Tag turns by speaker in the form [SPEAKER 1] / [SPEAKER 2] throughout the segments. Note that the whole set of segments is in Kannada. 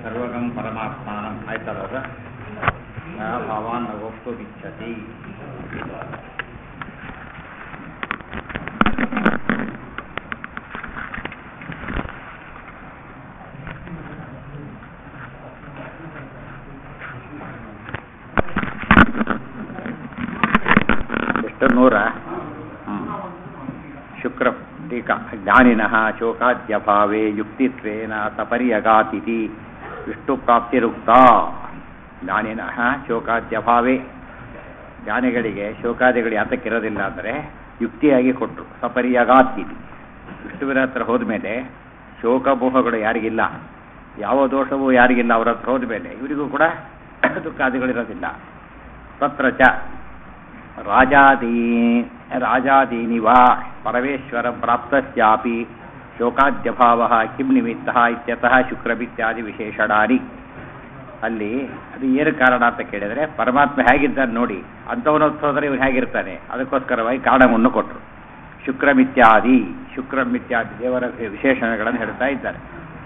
[SPEAKER 1] ಸರ್ವಗಂ ಪರಮಾತ್ಮಾನಂ ಆಯ್ತಲ್ಲ ಭಾವಾನ್ ವಕ್ತು ಇಚ್ಛತಿ ಎಷ್ಟು ನೂರ ಹ್ಮ್. ಶುಕ್ರ ಟೀಕಾ ಜ್ಞಾನಿನಃ ಶೋಕಾದ್ಯಭಾವೇ ಯುಕ್ತಿತ್ವೇನ ಸಪರ್ಯಗಾತಿಥಿ ವಿಷ್ಣು ಪ್ರಾಪ್ತಿರುಕ್ತ ಜ್ಞಾನಿನಃ ಶೋಕಾದ್ಯಭಾವೇ ಜ್ಞಾನಿಗಳಿಗೆ ಶೋಕಾದಿಗಳು ಯಾತಕ್ಕಿರೋದಿಲ್ಲ ಅಂದರೆ ಯುಕ್ತಿಯಾಗಿ ಕೊಟ್ಟರು ಸಪರ್ಯಗಾತಿಥಿ ವಿಷ್ಣುವಿನ ಹತ್ರ ಹೋದ್ಮೇಲೆ ಶೋಕಮೋಹಗಳು ಯಾರಿಗಿಲ್ಲ ಯಾವ ದೋಷವೂ ಯಾರಿಗಿಲ್ಲ ಅವರ ಹತ್ರ ಹೋದ್ಮೇಲೆ ಇವರಿಗೂ ಕೂಡ ದುಃಖಾದಿಗಳಿರೋದಿಲ್ಲ ತತ್ರ ಚ ರಾಜಾದೀ ರಾಜಾದೀನಿ ವಾ ಪರಮೇಶ್ವರ ಪ್ರಾಪ್ತಸ್ಯಾಪಿ ಶೋಕಾದ್ಯಭಾವ ಕಿಂ ನಿಮಿತ್ತ ಇತ್ಯತಃ ಶುಕ್ರಮಿತ್ಯಾದಿ ವಿಶೇಷಣಾನಿ ಅಲ್ಲಿ ಅದು ಏನು ಕಾರಣ ಅಂತ ಕೇಳಿದರೆ ಪರಮಾತ್ಮ ಹೇಗಿದ್ದಾನೆ ನೋಡಿ ಅಂಥವನೊತ್ತು ಹೋದರೆ ಇವನು ಹೇಗಿರ್ತಾನೆ ಅದಕ್ಕೋಸ್ಕರವಾಗಿ ಕಾರಣವನ್ನು ಕೊಟ್ಟರು ಶುಕ್ರಮಿತ್ಯಾದಿ ಶುಕ್ರಮಿತ್ಯಾದಿ ದೇವರ ವಿಶೇಷಣಗಳನ್ನು ಹೇಳ್ತಾ ಇದ್ದಾರೆ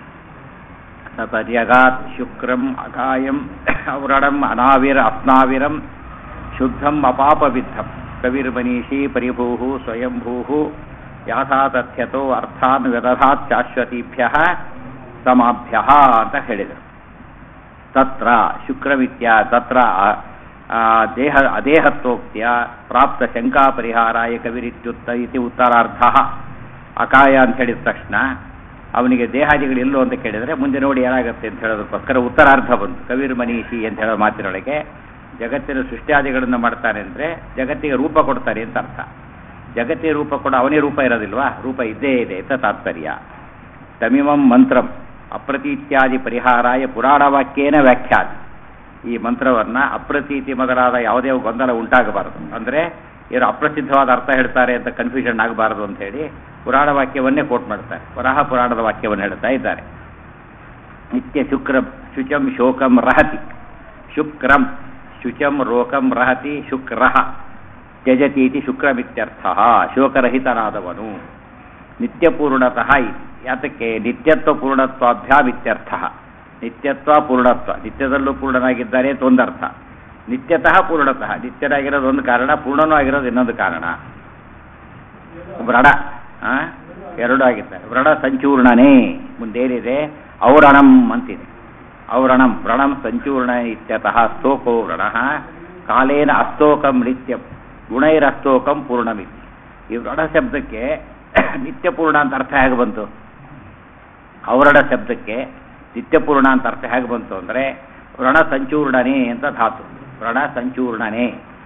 [SPEAKER 1] ಸಪರ್ಯಗಾತ್ ಶುಕ್ರಂ ಅಗಾಯಂ ಔರಣಂ ಅನಾವಿರ ಅಪ್ನಾವಿರಂ ಶುದ್ಧಂ ಅಪಾಪವಿದ್ಧಂ ಕವಿರ್ಮನೀಷಿ ಪರಿಭೂ ಸ್ವಯಂಭೂ ಯಾಥಾ ತಥ್ಯತೋ ಅರ್ಥಾನ್ ವ್ಯದಧಾತ್ ಶಾಶ್ವತೀಭ್ಯ ಸಮಾಭ್ಯ ಅಂತ ಹೇಳಿದರು ತತ್ರ ಶುಕ್ರವಿತ್ಯ ತತ್ರ ಆ, ದೇಹ ಅದೇಹತ್ವೋಕ್ತಿಯ ಪ್ರಾಪ್ತ ಶಂಕಾ ಪರಿಹಾರಾಯ ಕವಿರಿತ್ಯುತ್ತ ಇತಿ ಉತ್ತರಾರ್ಧ ಅಕಾಯ ಅಂತ ಹೇಳಿದ ತಕ್ಷಣ ಅವನಿಗೆ ದೇಹಾದಿಗಳು ಎಲ್ಲೋ ಅಂತ ಕೇಳಿದರೆ ಮುಂದೆ ನೋಡಿ ಏನಾಗುತ್ತೆ ಅಂತ ಹೇಳೋದಕ್ಕೋಸ್ಕರ ಉತ್ತರಾರ್ಧ ಬಂತು ಕವಿರ್ ಮನೀಷಿ ಅಂತ ಹೇಳೋ ಮಾತಿನೊಳಗೆ ಜಗತ್ತಿನ ಸೃಷ್ಟಿಯಾದಿಗಳನ್ನು ಮಾಡ್ತಾನೆ ಅಂದರೆ ಜಗತ್ತಿಗೆ ರೂಪ ಕೊಡ್ತಾರೆ ಅಂತ ಅರ್ಥ ಜಗತ್ತಿಗೆ ರೂಪ ಕೊಡ ಅವನೇ ರೂಪ ಇರೋದಿಲ್ವಾ ರೂಪ ಇದ್ದೇ ಇದೆ ಅಂತ ತಾತ್ಪರ್ಯ ತಮಿಮಂ ಮಂತ್ರಂ ಅಪ್ರತೀತ್ಯಾದಿ ಪರಿಹಾರಾಯ ಪುರಾಣವಾಕ್ಯೇನ ವ್ಯಾಖ್ಯಾತಿ ಈ ಮಂತ್ರವನ್ನು ಅಪ್ರತೀತಿ ಮೊದಲಾದ ಯಾವುದೇ ಗೊಂದಲ ಉಂಟಾಗಬಾರದು ಅಂದರೆ ಏನು ಅಪ್ರಸಿದ್ಧವಾದ ಅರ್ಥ ಹೇಳ್ತಾರೆ ಅಂತ ಕನ್ಫ್ಯೂಷನ್ ಆಗಬಾರದು ಅಂತ ಹೇಳಿ ಪುರಾಣ ವಾಕ್ಯವನ್ನೇ ಕೋಟ್ ಮಾಡ್ತಾರೆ ವರಾಹ ಪುರಾಣದ ವಾಕ್ಯವನ್ನು ಹೇಳ್ತಾ ಇದ್ದಾರೆ ನಿತ್ಯ ಶುಕ್ರಂ ಶುಚಂ ಶೋಕಂ ರಹತಿ ಶುಕ್ರಂ ಶುಚಂ ರೋಕಂ ರಹತಿ ಶುಕ್ರಃ ತ್ಯಜತೀತಿ ಶುಕ್ರಮಿತ್ಯರ್ಥ ಶೋಕರಹಿತನಾದವನು ನಿತ್ಯಪೂರ್ಣತಃ ಇತಿ. ಯಾತಕ್ಕೆ ನಿತ್ಯತ್ವ ಪೂರ್ಣತ್ವಾಭ್ಯಾಮಿತ್ಯರ್ಥ ನಿತ್ಯತ್ವ ಪೂರ್ಣತ್ವ ನಿತ್ಯದಲ್ಲೂ ಪೂರ್ಣನಾಗಿದ್ದಾನೆ ಅಂತ ಒಂದರ್ಥ ನಿತ್ಯತಃ ಪೂರ್ಣತಃ ನಿತ್ಯನಾಗಿರೋದು ಒಂದು ಕಾರಣ ಪೂರ್ಣನೂ ಆಗಿರೋದು ಇನ್ನೊಂದು ಕಾರಣ ವ್ರಣ ಆ? ಎರಡು ಆಗಿದ್ದಾರೆ ವ್ರಣ ಸಂಚೂರ್ಣನೇ ಮುಂದೇನಿದೆ ಔರಣಂ ಅಂತಿದೆ ಔರಣಂ ವ್ರಣಂ ಸಂಚೂರ್ಣ ಇತ್ಯತಃ ಸ್ತೋಕೋ ವ್ರಣ ಕಾಲೇನ ಅಸ್ತೋಕಂ ನಿತ್ಯಂ ಗುಣೈರಸ್ತೋಕಂ ಪೂರ್ಣಮಿತಿ ಈ ವ್ರಣ ಶಬ್ದಕ್ಕೆ ನಿತ್ಯಪೂರ್ಣ ಅಂತ ಅರ್ಥ ಹೇಗೆ ಬಂತು ಔರಣ ಶಬ್ದಕ್ಕೆ ನಿತ್ಯಪೂರ್ಣ ಅಂತ ಅರ್ಥ ಹೇಗೆ ಬಂತು ಅಂದರೆ ವ್ರಣ ಸಂಚೂರ್ಣನೆ ಅಂತ ಧಾತು ವ್ರಣ ಸಂಚೂರ್ಣನೆ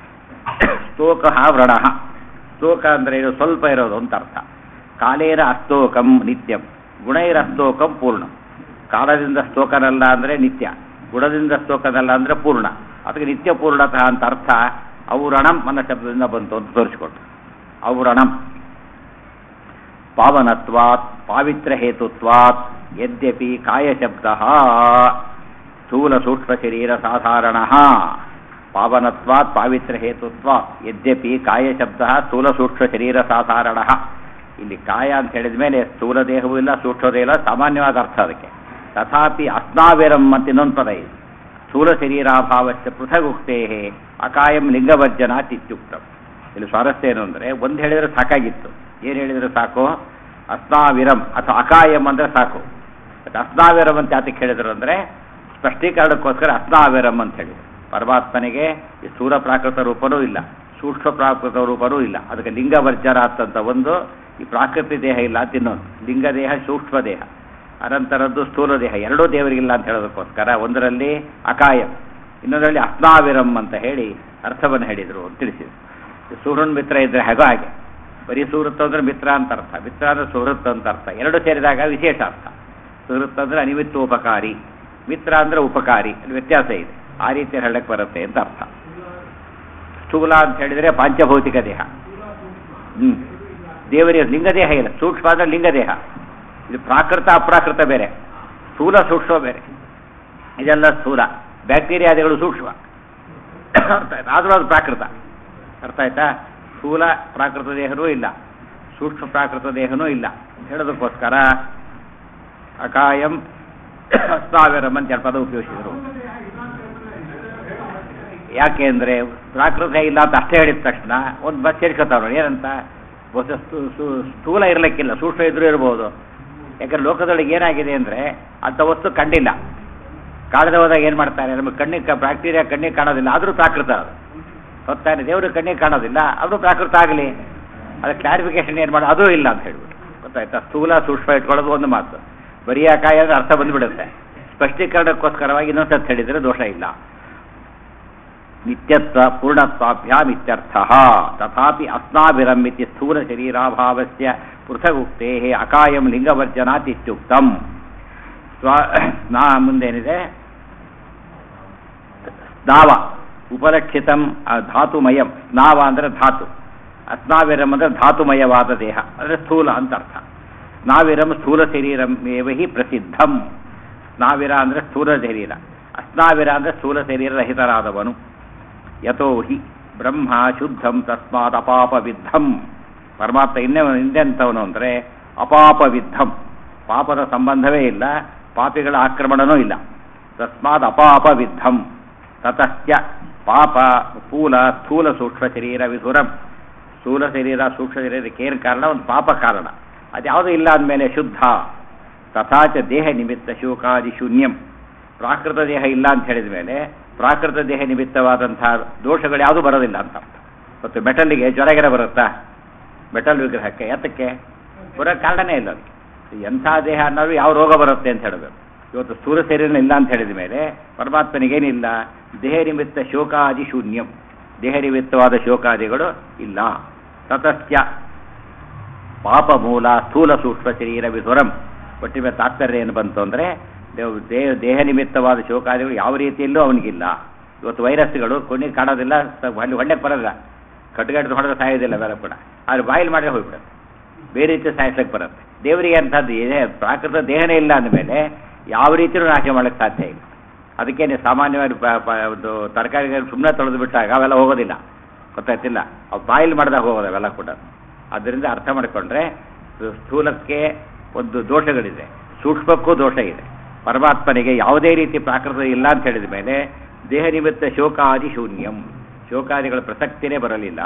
[SPEAKER 1] ಸ್ತೋಕ ವ್ರಣ ಸ್ತೋಕ ಅಂದರೆ ಇದು ಸ್ವಲ್ಪ ಇರೋದು ಅಂತ ಅರ್ಥ ಕಾಲೇನ ಅಸ್ತೋಕಂ ನಿತ್ಯಂ ಗುಣೈರಸ್ತೋಕಂ ಪೂರ್ಣ ಕಾಲದಿಂದ ಸ್ತೋಕನಲ್ಲ ಅಂದರೆ ನಿತ್ಯ ಗುಣದಿಂದ ಸ್ತೋಕನಲ್ಲ ಅಂದರೆ ಪೂರ್ಣ ಅದಕ್ಕೆ ನಿತ್ಯ ಪೂರ್ಣತಃ ಅಂತ ಅರ್ಥ ಔರಣಂ ಅನ್ನೋ ಶಬ್ದದಿಂದ ಬಂತು ಅಂತ ತೋರಿಸಿಕೊಟ್ಟು ಔರಣಂ ಪಾವನತ್ವಾತ್ ಪಾವಿತ್ರ ಹೇತುತ್ವಾತ್ ಯದ್ಯಪಿ ಕಾಯಶಬ್ದ ಸ್ಥೂಲ ಸೂಕ್ಷ್ಮ ಶರೀರ ಸಾಧಾರಣ ಪಾವನತ್ವಾತ್ ಪಾವಿತ್ರ ಹೇತುತ್ವಾತ್ ಯದ್ಯಪಿ ಕಾಯಶಬ್ದ ಸ್ಥೂಲ ಸೂಕ್ಷ್ಮ ಶರೀರ ಸಾಧಾರಣ ಇಲ್ಲಿ ಕಾಯ ಅಂತ ಹೇಳಿದ ಮೇಲೆ ಸ್ಥೂಲ ದೇಹವೂ ಇಲ್ಲ ಸೂಕ್ಷ್ಮ ದೇಹ ಇಲ್ಲ ಸಾಮಾನ್ಯವಾದ ಅರ್ಥ ಅದಕ್ಕೆ ತಥಾಪಿ ಅಸ್ನಾವಿರಂ ಅಂತ ಇನ್ನೊಂದು ಪದ ಇದೆ ಸ್ಥೂಲ ಶರೀರಾಭಾವಸ್ಯ ಪೃಥಗುಕ್ತೇ ಅಕಾಯಂ ಲಿಂಗವರ್ಜನಾತ್ ಇತ್ಯುಕ್ತಂ ಇಲ್ಲಿ ಸ್ವಾರಸ್ಯ ಏನು ಅಂದರೆ ಒಂದು ಹೇಳಿದರೆ ಸಾಕಾಗಿತ್ತು ಏನು ಹೇಳಿದರೆ ಸಾಕು ಅಸ್ನಾವಿರಂ ಅಥವಾ ಅಕಾಯಂ ಅಂದರೆ ಸಾಕು ಮತ್ತೆ ಅಸ್ನಾವಿರಂ ಅಂತ ಯಾತಕ್ಕೆ ಹೇಳಿದ್ರು ಅಂದರೆ ಸ್ಪಷ್ಟೀಕರಣಕ್ಕೋಸ್ಕರ ಅಸ್ನಾವಿರಂ ಅಂತ ಹೇಳಿದ್ರು ಪರಮಾತ್ಮನಿಗೆ ಈ ಸ್ಥೂಲ ಪ್ರಾಕೃತ ರೂಪನೂ ಇಲ್ಲ ಸೂಕ್ಷ್ಮ ಪ್ರಾಕೃತ ರೂಪನೂ ಇಲ್ಲ ಅದಕ್ಕೆ ಲಿಂಗವರ್ಜನಾತ್ ಅಂತ ಒಂದು ಈ ಪ್ರಾಕೃತಿ ದೇಹ ಇಲ್ಲ ಅಂತ ಇನ್ನೊಂದು ಲಿಂಗ ದೇಹ ಸೂಕ್ಷ್ಮ ದೇಹ ಅನಂತರದ್ದು ಸ್ಥೂಲ ದೇಹ ಎರಡೂ ದೇವರಿಗಿಲ್ಲ ಅಂತ ಹೇಳೋದಕ್ಕೋಸ್ಕರ ಒಂದರಲ್ಲಿ ಅಕಾಯಂ ಇನ್ನೊಂದರಲ್ಲಿ ಅಸ್ನಾವಿರಂ ಅಂತ ಹೇಳಿ ಅರ್ಥವನ್ನು ಹೇಳಿದರು ಅಂತ ತಿಳಿಸಿದರು ಸೂರ್ಯನ ಮಿತ್ರ ಇದ್ರೆ ಹೇಗೋ ಹಾಗೆ ಬರೀ ಸುಹೃತ್ ಅಂದ್ರೆ ಮಿತ್ರ ಅಂತ ಅರ್ಥ ಮಿತ್ರ ಅಂದ್ರೆ ಸುಹೃತ್ ಅಂತ ಅರ್ಥ ಎರಡು ಸೇರಿದಾಗ ವಿಶೇಷ ಅರ್ಥ ಸುಹೃತ್ ಅಂದ್ರೆ ಅನಿಮಿತ್ತ ಉಪಕಾರಿ ಮಿತ್ರ ಅಂದ್ರೆ ಉಪಕಾರಿ ಅಲ್ಲಿ ವ್ಯತ್ಯಾಸ ಇದೆ ಆ ರೀತಿ ಹೇಳಕ್ಕೆ ಬರುತ್ತೆ ಅಂತ ಅರ್ಥ ಸ್ಥೂಲ ಅಂತ ಹೇಳಿದರೆ ಪಾಂಚಭೌತಿಕ ದೇಹ ಹ್ಮ್ ದೇವರಿಗೆ ಲಿಂಗದೇಹ ಇಲ್ಲ ಸೂಕ್ಷ್ಮ ಅಂದ್ರೆ ಲಿಂಗದೇಹ ಇದು ಪ್ರಾಕೃತ ಅಪ್ರಾಕೃತ ಬೇರೆ ಸ್ಥೂಲ ಸೂಕ್ಷ್ಮ ಬೇರೆ ಇದೆಲ್ಲ ಸ್ಥೂಲ ಬ್ಯಾಕ್ಟೀರಿಯಾದಿಗಳು ಸೂಕ್ಷ್ಮ ಅರ್ಥ ಆಯ್ತಾ ಆದರೂ ಅದು ಪ್ರಾಕೃತ ಅರ್ಥ ಆಯ್ತಾ ಸ್ಥೂಲ ಪ್ರಾಕೃತ ದೇಹನೂ ಇಲ್ಲ ಸೂಕ್ಷ್ಮ ಪ್ರಾಕೃತ ದೇಹನೂ ಇಲ್ಲ ಹೇಳೋದಕ್ಕೋಸ್ಕರ ಅಕಾಯಂ ಅಸ್ನಾವಿರಂ ಅಂತ ಎರಡು ಪದ ಉಪಯೋಗಿಸಿದರು ಯಾಕೆ ಅಂದರೆ ಪ್ರಾಕೃತ ಇಲ್ಲ ಅಂತ ಅಷ್ಟೇ ಹೇಳಿದ ತಕ್ಷಣ ಒಂದು ಬಸ್ ಸೇರ್ಕೊತಾವ್ರು ಏನಂತ ಹೊಸ ಸ್ಥೂ- ಸ್ಥೂ- ಸ್ಥೂಲ ಇರಲಿಕ್ಕಿಲ್ಲ ಸೂಕ್ಷ್ಮ ಇದ್ರೂ ಇರ್ಬೋದು ಯಾಕಂದ್ರೆ ಲೋಕದೊಳಗೆ ಏನಾಗಿದೆ ಅಂದರೆ ಅಂಥ ವಸ್ತು ಕಂಡಿಲ್ಲ ಕಾಣದೆ ಹೋದಾಗ ಏನು ಮಾಡ್ತಾರೆ ನಮಗೆ ಕಣ್ಣಿಗೆ ಬ್ಯಾಕ್ಟೀರಿಯಾ ಕಣ್ಣಿಗೆ ಕಾಣೋದಿಲ್ಲ ಆದರೂ ಪ್ರಾಕೃತ ಅದು ಹೊತ್ತಾನೆ ದೇವರು ಕಣ್ಣಿಗೆ ಕಾಣೋದಿಲ್ಲ ಅದು ಪ್ರಾಕೃತ ಆಗಲಿ ಅದಕ್ಕೆ ಕ್ಲಾರಿಫಿಕೇಶನ್ ಏನು ಮಾಡೋದು ಅದೂ ಇಲ್ಲ ಅಂತ ಹೇಳ್ಬಿಟ್ಟು ಗೊತ್ತಾಯ್ತಾ ಸ್ಥೂಲ ಸೂಕ್ಷ್ಮ ಇಟ್ಕೊಳ್ಳೋದು ಒಂದು ಮಾತು ಬರೀ ಕಾಯಿ ಅಂದ್ರೆ ಅರ್ಥ ಬಂದ್ಬಿಡುತ್ತೆ ಸ್ಪಷ್ಟೀಕರಣಕ್ಕೋಸ್ಕರವಾಗಿ ಇನ್ನೊಂದ್ಸತಿ ಹೇಳಿದರೆ ದೋಷ ಇಲ್ಲ ನಿತ್ಯತ್ವ ಪೂರ್ಣತ್ವಾಭ್ಯಾಮ್ ಇತ್ಯರ್ಥ ತಥಾಪಿ ಅಸ್ನಾಭಿರಂ ಇತಿ ಸ್ಥೂಲ ಶರೀರಾಭಾವಸ್ಯ ಪೃಥಗುಕ್ತೆ ಅಕಾಯಂ ಲಿಂಗವರ್ಜನಾತ್ ಇತ್ಯುಕ್ತಂ ಸ್ವ ನಾ ಮುಂದೇನಿದೆ ಸ್ನಾವ ಉಪಲಕ್ಷಿತಂ ಅ, ಧಾತುಮಯಂ ಸ್ನಾವ ಅಂದರೆ ಧಾತು ಅಸ್ನಾವಿರಂ ಅಂದರೆ ಧಾತುಮಯವಾದ ದೇಹ ಅಂದರೆ ಸ್ಥೂಲ ಅಂತ ಅರ್ಥ ಸ್ನಾವಿರಂ ಸ್ಥೂಲ ಶರೀರಂ ಏವ ಹಿ ಪ್ರಸಿದ್ಧಂ ಸ್ನಾವಿರ ಅಂದರೆ ಸ್ಥೂಲ ಶರೀರ ಅಸ್ನಾವಿರ ಅಂದರೆ ಸ್ಥೂಲ ಶರೀರ ರಹಿತರಾದವನು ಯಥೋ ಹಿ ಬ್ರಹ್ಮ ಶುದ್ಧಂ ತಸ್ಮಾತ್ ಅಪಾಪವಿದ್ಧಂ ಪರಮಾತ್ಮ ಇನ್ನೇ ಹಿಂದೆಂಥವನು ಅಂದರೆ ಅಪಾಪವಿದ್ಧಂ ಪಾಪದ ಸಂಬಂಧವೇ ಇಲ್ಲ ಪಾಪಿಗಳ ಆಕ್ರಮಣನೂ ಇಲ್ಲ ತಸ್ಮಾತ್ ಅಪಾಪವಿದ್ಧಂ ತತಶ್ಚ ಪಾಪ ಸ್ಥೂಲ ಸ್ಥೂಲ ಸೂಕ್ಷ್ಮ ಶರೀರ ವಿಧುರಂ ಸ್ಥೂಲ ಶರೀರ ಸೂಕ್ಷ್ಮ ಶರೀರಕ್ಕೆ ಏನು ಕಾರಣ ಒಂದು ಪಾಪ ಕಾರಣ ಅದ್ಯಾವುದೂ ಇಲ್ಲ ಅಂದಮೇಲೆ ಶುದ್ಧ ತಥಾಚ ದೇಹ ನಿಮಿತ್ತ ಶೋಕಾದಿ ಶೂನ್ಯಂ ಪ್ರಾಕೃತ ದೇಹ ಇಲ್ಲ ಅಂತ ಹೇಳಿದ ಮೇಲೆ ಪ್ರಾಕೃತ ದೇಹ ನಿಮಿತ್ತವಾದಂತಹ ದೋಷಗಳು ಯಾವುದೂ ಬರೋದಿಲ್ಲ ಅಂತ ಅರ್ಥ ಮತ್ತು ಮೆಟಲ್ಗೆ ಜ್ವರಗೆರ ಬರುತ್ತಾ ಮೆಟಲ್ ವಿಗ್ರಹಕ್ಕೆ ಎತ್ತಕ್ಕೆ ಬರೋ ಕಾರಣನೇ ಇಲ್ಲ ಅದಕ್ಕೆ ಎಂಥ ದೇಹ ಅನ್ನೋದು ಯಾವ ರೋಗ ಬರುತ್ತೆ ಅಂತ ಹೇಳಬೇಕು ಇವತ್ತು ಸ್ಥೂಲ ಶರೀರ ಇಲ್ಲ ಅಂತ ಹೇಳಿದ ಮೇಲೆ ಪರಮಾತ್ಮನಿಗೇನಿಲ್ಲ ದೇಹ ನಿಮಿತ್ತ ಶೋಕಾದಿ ಶೂನ್ಯಂ ದೇಹ ನಿಮಿತ್ತವಾದ ಶೋಕಾದಿಗಳು ಇಲ್ಲ ತತಸ್ಯ ಪಾಪ ಮೂಲ ಸ್ಥೂಲ ಸೂಕ್ಷ್ಮ ಶರೀರ ವಿಧುರಂ ಒಟ್ಟಿಗೆ ತಾತ್ಪರ್ಯ ಏನು ಬಂತು ಅಂದರೆ ದೇಹ ದೇಹ ನಿಮಿತ್ತವಾದ ಶೋಕಾದಿಗಳು ಯಾವ ರೀತಿಯಲ್ಲೂ ಅವನಿಗಿಲ್ಲ ಇವತ್ತು ವೈರಸ್ಗಳು ಕೊನೆಗೆ ಕಾಣೋದಿಲ್ಲ ಸ- ಅಲ್ಲಿ ಹೊಣ್ಣೆಗೆ ಬರೋಲ್ಲ ಕಟ್ಟುಗಟ್ಟು ಹೊಡೆದ್ರೆ ಸಾಯೋದಿಲ್ಲ ಅವೆಲ್ಲ ಕೂಡ ಆದರೆ ಬಾಯಿಲ್ ಮಾಡಿದ್ರೆ ಹೋಗ್ಬಿಡುತ್ತೆ ಬೇರೆ ರೀತಿ ಸಾಯಿಸ್ಲಿಕ್ಕೆ ಬರುತ್ತೆ ದೇವರಿಗೆ ಅಂಥದ್ದು ಇದೆ ಪ್ರಾಕೃತ ದೇಹನೇ ಇಲ್ಲ ಅಂದಮೇಲೆ ಯಾವ ರೀತಿಯೂ ನಾಶ ಮಾಡಕ್ಕೆ ಸಾಧ್ಯ ಇಲ್ಲ ಅದಕ್ಕೇನೆ ಸಾಮಾನ್ಯವಾಗಿ ಪ- ಪ- ಒಂದು ತರಕಾರಿಗಳು ಸುಮ್ಮನೆ ತೊಳೆದು ಬಿಟ್ಟಾಗ ಅವೆಲ್ಲ ಹೋಗೋದಿಲ್ಲ ಗೊತ್ತಾಯ್ತಿಲ್ಲ ಅವು ಬಾಯಿಲ್ ಮಾಡಿದಾಗ ಹೋಗೋದು ಅವೆಲ್ಲ ಕೂಡ ಅದರಿಂದ ಅರ್ಥ ಮಾಡಿಕೊಂಡ್ರೆ ಸ್ಥೂಲಕ್ಕೆ ಒಂದು ದೋಷಗಳಿದೆ ಸೂಕ್ಷ್ಮಕ್ಕೂ ದೋಷ ಇದೆ ಪರಮಾತ್ಮನಿಗೆ ಯಾವುದೇ ರೀತಿ ಪ್ರಾಕೃತ ಇಲ್ಲ ಅಂತ ಹೇಳಿದ ಮೇಲೆ ದೇಹ ನಿಮಿತ್ತ ಶೋಕಾದಿ ಶೂನ್ಯಂ ಶೋಕಾದಿಗಳ ಪ್ರಸಕ್ತಿನೇ ಬರಲಿಲ್ಲ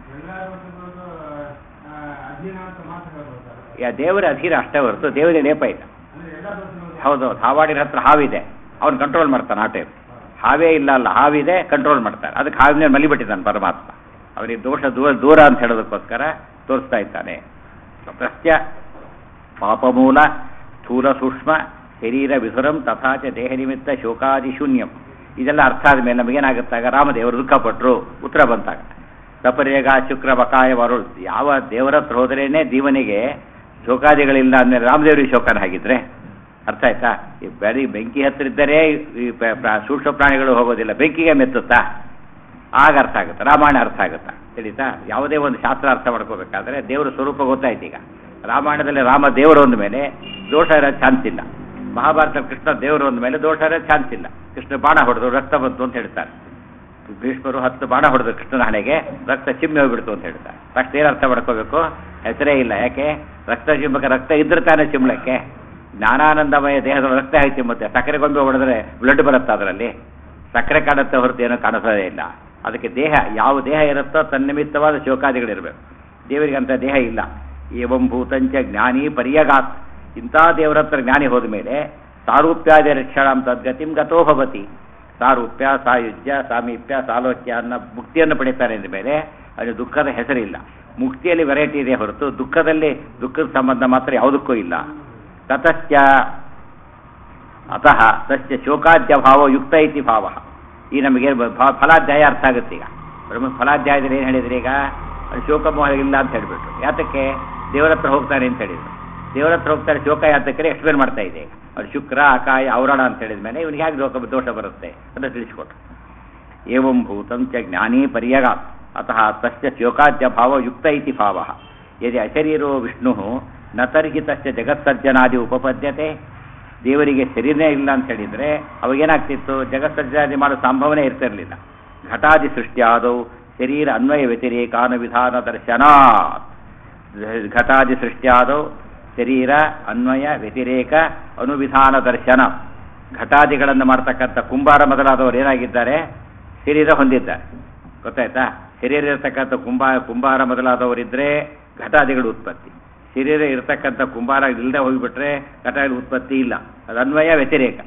[SPEAKER 2] ಅಧೀನ ಅಂತ ಮಾತ್ರ ಹೇಳ್ಬೋದು
[SPEAKER 1] ಯಾ ದೇವರ ಅಧೀನ ಅಷ್ಟೇ ಹೊರತು ದೇವರ ಲೇಪ ಇಲ್ಲ
[SPEAKER 2] ಅಂದ್ರೆ ಎಲ್ಲ ದೋಷಗಳು
[SPEAKER 1] ಹೌದು ಹಾವಾಡಿನ ಹತ್ರ ಹಾವಿದೆ ಅವನು ಕಂಟ್ರೋಲ್ ಮಾಡ್ತಾನೆ ಆ ಟೈಮ್ ಹಾವೇ ಇಲ್ಲ ಅಲ್ಲ ಹಾವಿದೆ ಕಂಟ್ರೋಲ್ ಮಾಡ್ತಾನೆ ಅದಕ್ಕೆ ಹಾವಿನ ಮಲಿಬಿಟ್ಟಿದ್ದಾನೆ ಪರಮಾತ್ಮ ಅವನಿಗೆ ದೋಷ ದೂರ ದೂರ ಅಂತ ಹೇಳೋದಕ್ಕೋಸ್ಕರ ತೋರಿಸ್ತಾ ಇದ್ದಾನೆ ಪ್ರತ್ಯ ಪಾಪಮೂಲ ಸ್ಥೂಲ ಸೂಕ್ಷ್ಮ ಶರೀರ ವಿಧುರಂ ತಥಾಚ ದೇಹ ನಿಮಿತ್ತ ಶೋಕಾದಿ ಶೂನ್ಯಂ ಇದೆಲ್ಲ ಅರ್ಥ ಆದಮೇಲೆ ನಮಗೇನಾಗುತ್ತಾಗ ರಾಮದೇವರು ದುಃಖಪಟ್ಟರು ಉತ್ತರ ಬಂತಾಗ ಸಪರ್ಯಗ ಶುಕ್ರ ಬಕಾಯ ವರುಳ್ ಯಾವ ದೇವರ ಹತ್ರ ಹೋದ್ರೇನೆ ಜೀವನಿಗೆ ಶೋಕಾದಿಗಳಿಲ್ಲ ಅಂದಮೇಲೆ ರಾಮದೇವರಿಗೆ ಶೋಕನ ಹಾಗಿದ್ರೆ ಅರ್ಥ ಆಯ್ತಾ ಈ ಬರೀ ಬೆಂಕಿ ಹತ್ರ ಇದ್ದರೆ ಈ ಪ- ಪ್ರ- ಸೂಕ್ಷ್ಮ ಪ್ರಾಣಿಗಳು ಹೋಗೋದಿಲ್ಲ ಬೆಂಕಿಗೆ ಮೆತ್ತುತ್ತಾ ಆಗ ಅರ್ಥ ಆಗುತ್ತೆ ರಾಮಾಯಣ ಅರ್ಥ ಆಗುತ್ತಾ ತಿಳಿತಾ ಯಾವುದೇ ಒಂದು ಶಾಸ್ತ್ರ ಅರ್ಥ ಮಾಡ್ಕೋಬೇಕಾದ್ರೆ ದೇವರ ಸ್ವರೂಪ ಗೊತ್ತಾಯ್ತು ಈಗ ರಾಮಾಯಣದಲ್ಲಿ ರಾಮ ದೇವರು ಅಂದ ಮೇಲೆ ದೋಷ ಇರೋ ಚಾನ್ಸ್ ಇಲ್ಲ ಮಹಾಭಾರತ ಕೃಷ್ಣ ದೇವರು ಅಂದ ಮೇಲೆ ದೋಷ ಇರೋ ಚಾನ್ಸ್ ಇಲ್ಲ ಕೃಷ್ಣ ಬಾಣ ಹೊಡೆದು ರಕ್ತ ಬಂತು ಅಂತ ಹೇಳ್ತಾರೆ ಭೀಷ್ಮರು ಹತ್ತು ಬಾಣ ಹೊಡೆದು ಕೃಷ್ಣನ ಹಣೆಗೆ ರಕ್ತ ಚಿಮ್ಮಿ ಹೋಗ್ಬಿಡ್ತು ಅಂತ ಹೇಳ್ತಾರೆ ತಕ್ಷಣ ಏನು ಅರ್ಥ ಮಾಡ್ಕೋಬೇಕು ಹೆಸರೇ ಇಲ್ಲ ಯಾಕೆ ರಕ್ತ ಚಿಮ್ಮಕ್ಕೆ ರಕ್ತ ಇದ್ರೆ ತಾನೇ ಚಿಮ್ಮಲಕ್ಕೆ ಜ್ಞಾನಾನಂದಮಯ ದೇಹದ ರಕ್ತ ಹೇಗೆ ಚಿಮ್ಮುತ್ತೆ ಸಕ್ಕರೆ ಗೊಂಬೆ ಹೊಡೆದ್ರೆ ಬ್ಲಡ್ ಬರುತ್ತೆ ಅದರಲ್ಲಿ ಸಕ್ಕರೆ ಕಾಣುತ್ತೆ ಹೊರತು ಏನೋ ಕಾಣಿಸೋದೇ ಇಲ್ಲ ಅದಕ್ಕೆ ದೇಹ ಯಾವ ದೇಹ ಇರುತ್ತೋ ತನ್ನಿಮಿತ್ತವಾದ ಶೋಕಾದಿಗಳಿರಬೇಕು ದೇವರಿಗೆ ಅಂತ ದೇಹ ಇಲ್ಲ ಏವಂ ಭೂತಂಚ ಜ್ಞಾನಿ ಪರ್ಯಗಾತ್ ಇಂಥ ದೇವರ ಹತ್ರ ಜ್ಞಾನಿ ಹೋದ ಮೇಲೆ ಸಾರೂಪ್ಯಾದಿ ರಕ್ಷಣಾಂ ತದ್ಗತಿಂ ಗತೋ ಭವತಿ ಸಾರೂಪ್ಯ ಸಾಯುಜ್ಯ ಸಾಮೀಪ್ಯ ಸಾಲೋಚ್ಯ ಅನ್ನೋ ಮುಕ್ತಿಯನ್ನು ಪಡಿತಾನೆ ಅಂದ ಮೇಲೆ ಅದು ದುಃಖದ ಹೆಸರಿಲ್ಲ ಮುಕ್ತಿಯಲ್ಲಿ ವೆರೈಟಿ ಇದೆ ಹೊರತು ದುಃಖದಲ್ಲಿ ದುಃಖದ ಸಂಬಂಧ ಮಾತ್ರ ಯಾವುದಕ್ಕೂ ಇಲ್ಲ ತತಶ್ಚ ಅತಃ ತಸ್ಯ ಶೋಕಾದ್ಯ ಭಾವ ಯುಕ್ತ ಇತಿ ಭಾವ ಈ ನಮಗೆ ಭ- ಫಲಾಧ್ಯಾಯ ಅರ್ಥ ಆಗುತ್ತೆ ಈಗ ಬ್ರಹ್ಮ ಫಲಾಧ್ಯಾಯದಲ್ಲಿ ಏನು ಹೇಳಿದ್ರಿ ಈಗ ಅದು ಶೋಕ ಮೋಹ ಇಲ್ಲ ಅಂತ ಹೇಳಿಬಿಟ್ರು ಯಾತಕ್ಕೆ ದೇವರ ಹತ್ರ ಹೋಗ್ತಾನೆ ಅಂತ ಹೇಳಿದ್ರು ದೇವರ ಹತ್ರ ಹೋಗ್ತಾರೆ ಶೋಕ ಯಾತಕ್ಕೆ ಎಕ್ಸ್ಪ್ಲೇನ್ ಮಾಡ್ತಾ ಇದೆ ಈಗ ಅವ್ರು ಶುಕ್ರ ಅಕಾಯ ಔರಾಣ ಅಂತ ಹೇಳಿದ ಮೇಲೆ ಇವನಿಗೆ ಹೇಗೆ ದೋಷ ದೋಷ ಬರುತ್ತೆ ಅಂತ ತಿಳಿಸ್ಕೊಟ್ರು ಏವಂ ಭೂತಂ ಚ ಜ್ಞಾನಿ ಪರ್ಯಗಾತ್ ಅತಃ ತಸ್ಯ ಶೋಕಾದ್ಯ ಭಾವ ಯುಕ್ತ ಇತಿ ಭಾವ ಯದಿ ಅಶರೀರೋ ವಿಷ್ಣು ನ ತರ್ಹಿ ತಸ್ಯ ಜಗತ್ಸರ್ಜನಾದಿ ಉಪಪದ್ಯತೆ ದೇವರಿಗೆ ಶರೀರನೇ ಇಲ್ಲ ಅಂತ ಹೇಳಿದರೆ ಅವಾಗೇನಾಗ್ತಿತ್ತು ಜಗತ್ಸರ್ಜನಾದಿ ಮಾಡೋ ಸಂಭವನೆ ಇರ್ತಿರಲಿಲ್ಲ ಘಟಾದಿ ಸೃಷ್ಟಿಯಾದವು ಶರೀರ ಅನ್ವಯ ವ್ಯತಿರೇಕಾನ ವಿಧಾನ ದರ್ಶನಾತ್ ಘಟಾದಿ ಸೃಷ್ಟಿಯಾದವು ಶರೀರ ಅನ್ವಯ ವ್ಯತಿರೇಕ ಅನುವಿಧಾನ ದರ್ಶನ ಘಟಾದಿಗಳನ್ನು ಮಾಡ್ತಕ್ಕಂಥ ಕುಂಬಾರ ಮೊದಲಾದವರು ಏನಾಗಿದ್ದಾರೆ ಶರೀರ ಹೊಂದಿದ್ದಾರೆ ಗೊತ್ತಾಯ್ತಾ ಶರೀರ ಇರತಕ್ಕಂಥ ಕುಂಬಾ ಕುಂಬಾರ ಮೊದಲಾದವರಿದ್ದರೆ ಘಟಾದಿಗಳು ಉತ್ಪತ್ತಿ ಶರೀರ ಇರತಕ್ಕಂಥ ಕುಂಬಾರ ಇಲ್ಲದೆ ಹೋಗಿಬಿಟ್ರೆ ಘಟಾದಿಗಳ ಉತ್ಪತ್ತಿ ಇಲ್ಲ ಅದು ಅನ್ವಯ ವ್ಯತಿರೇಕ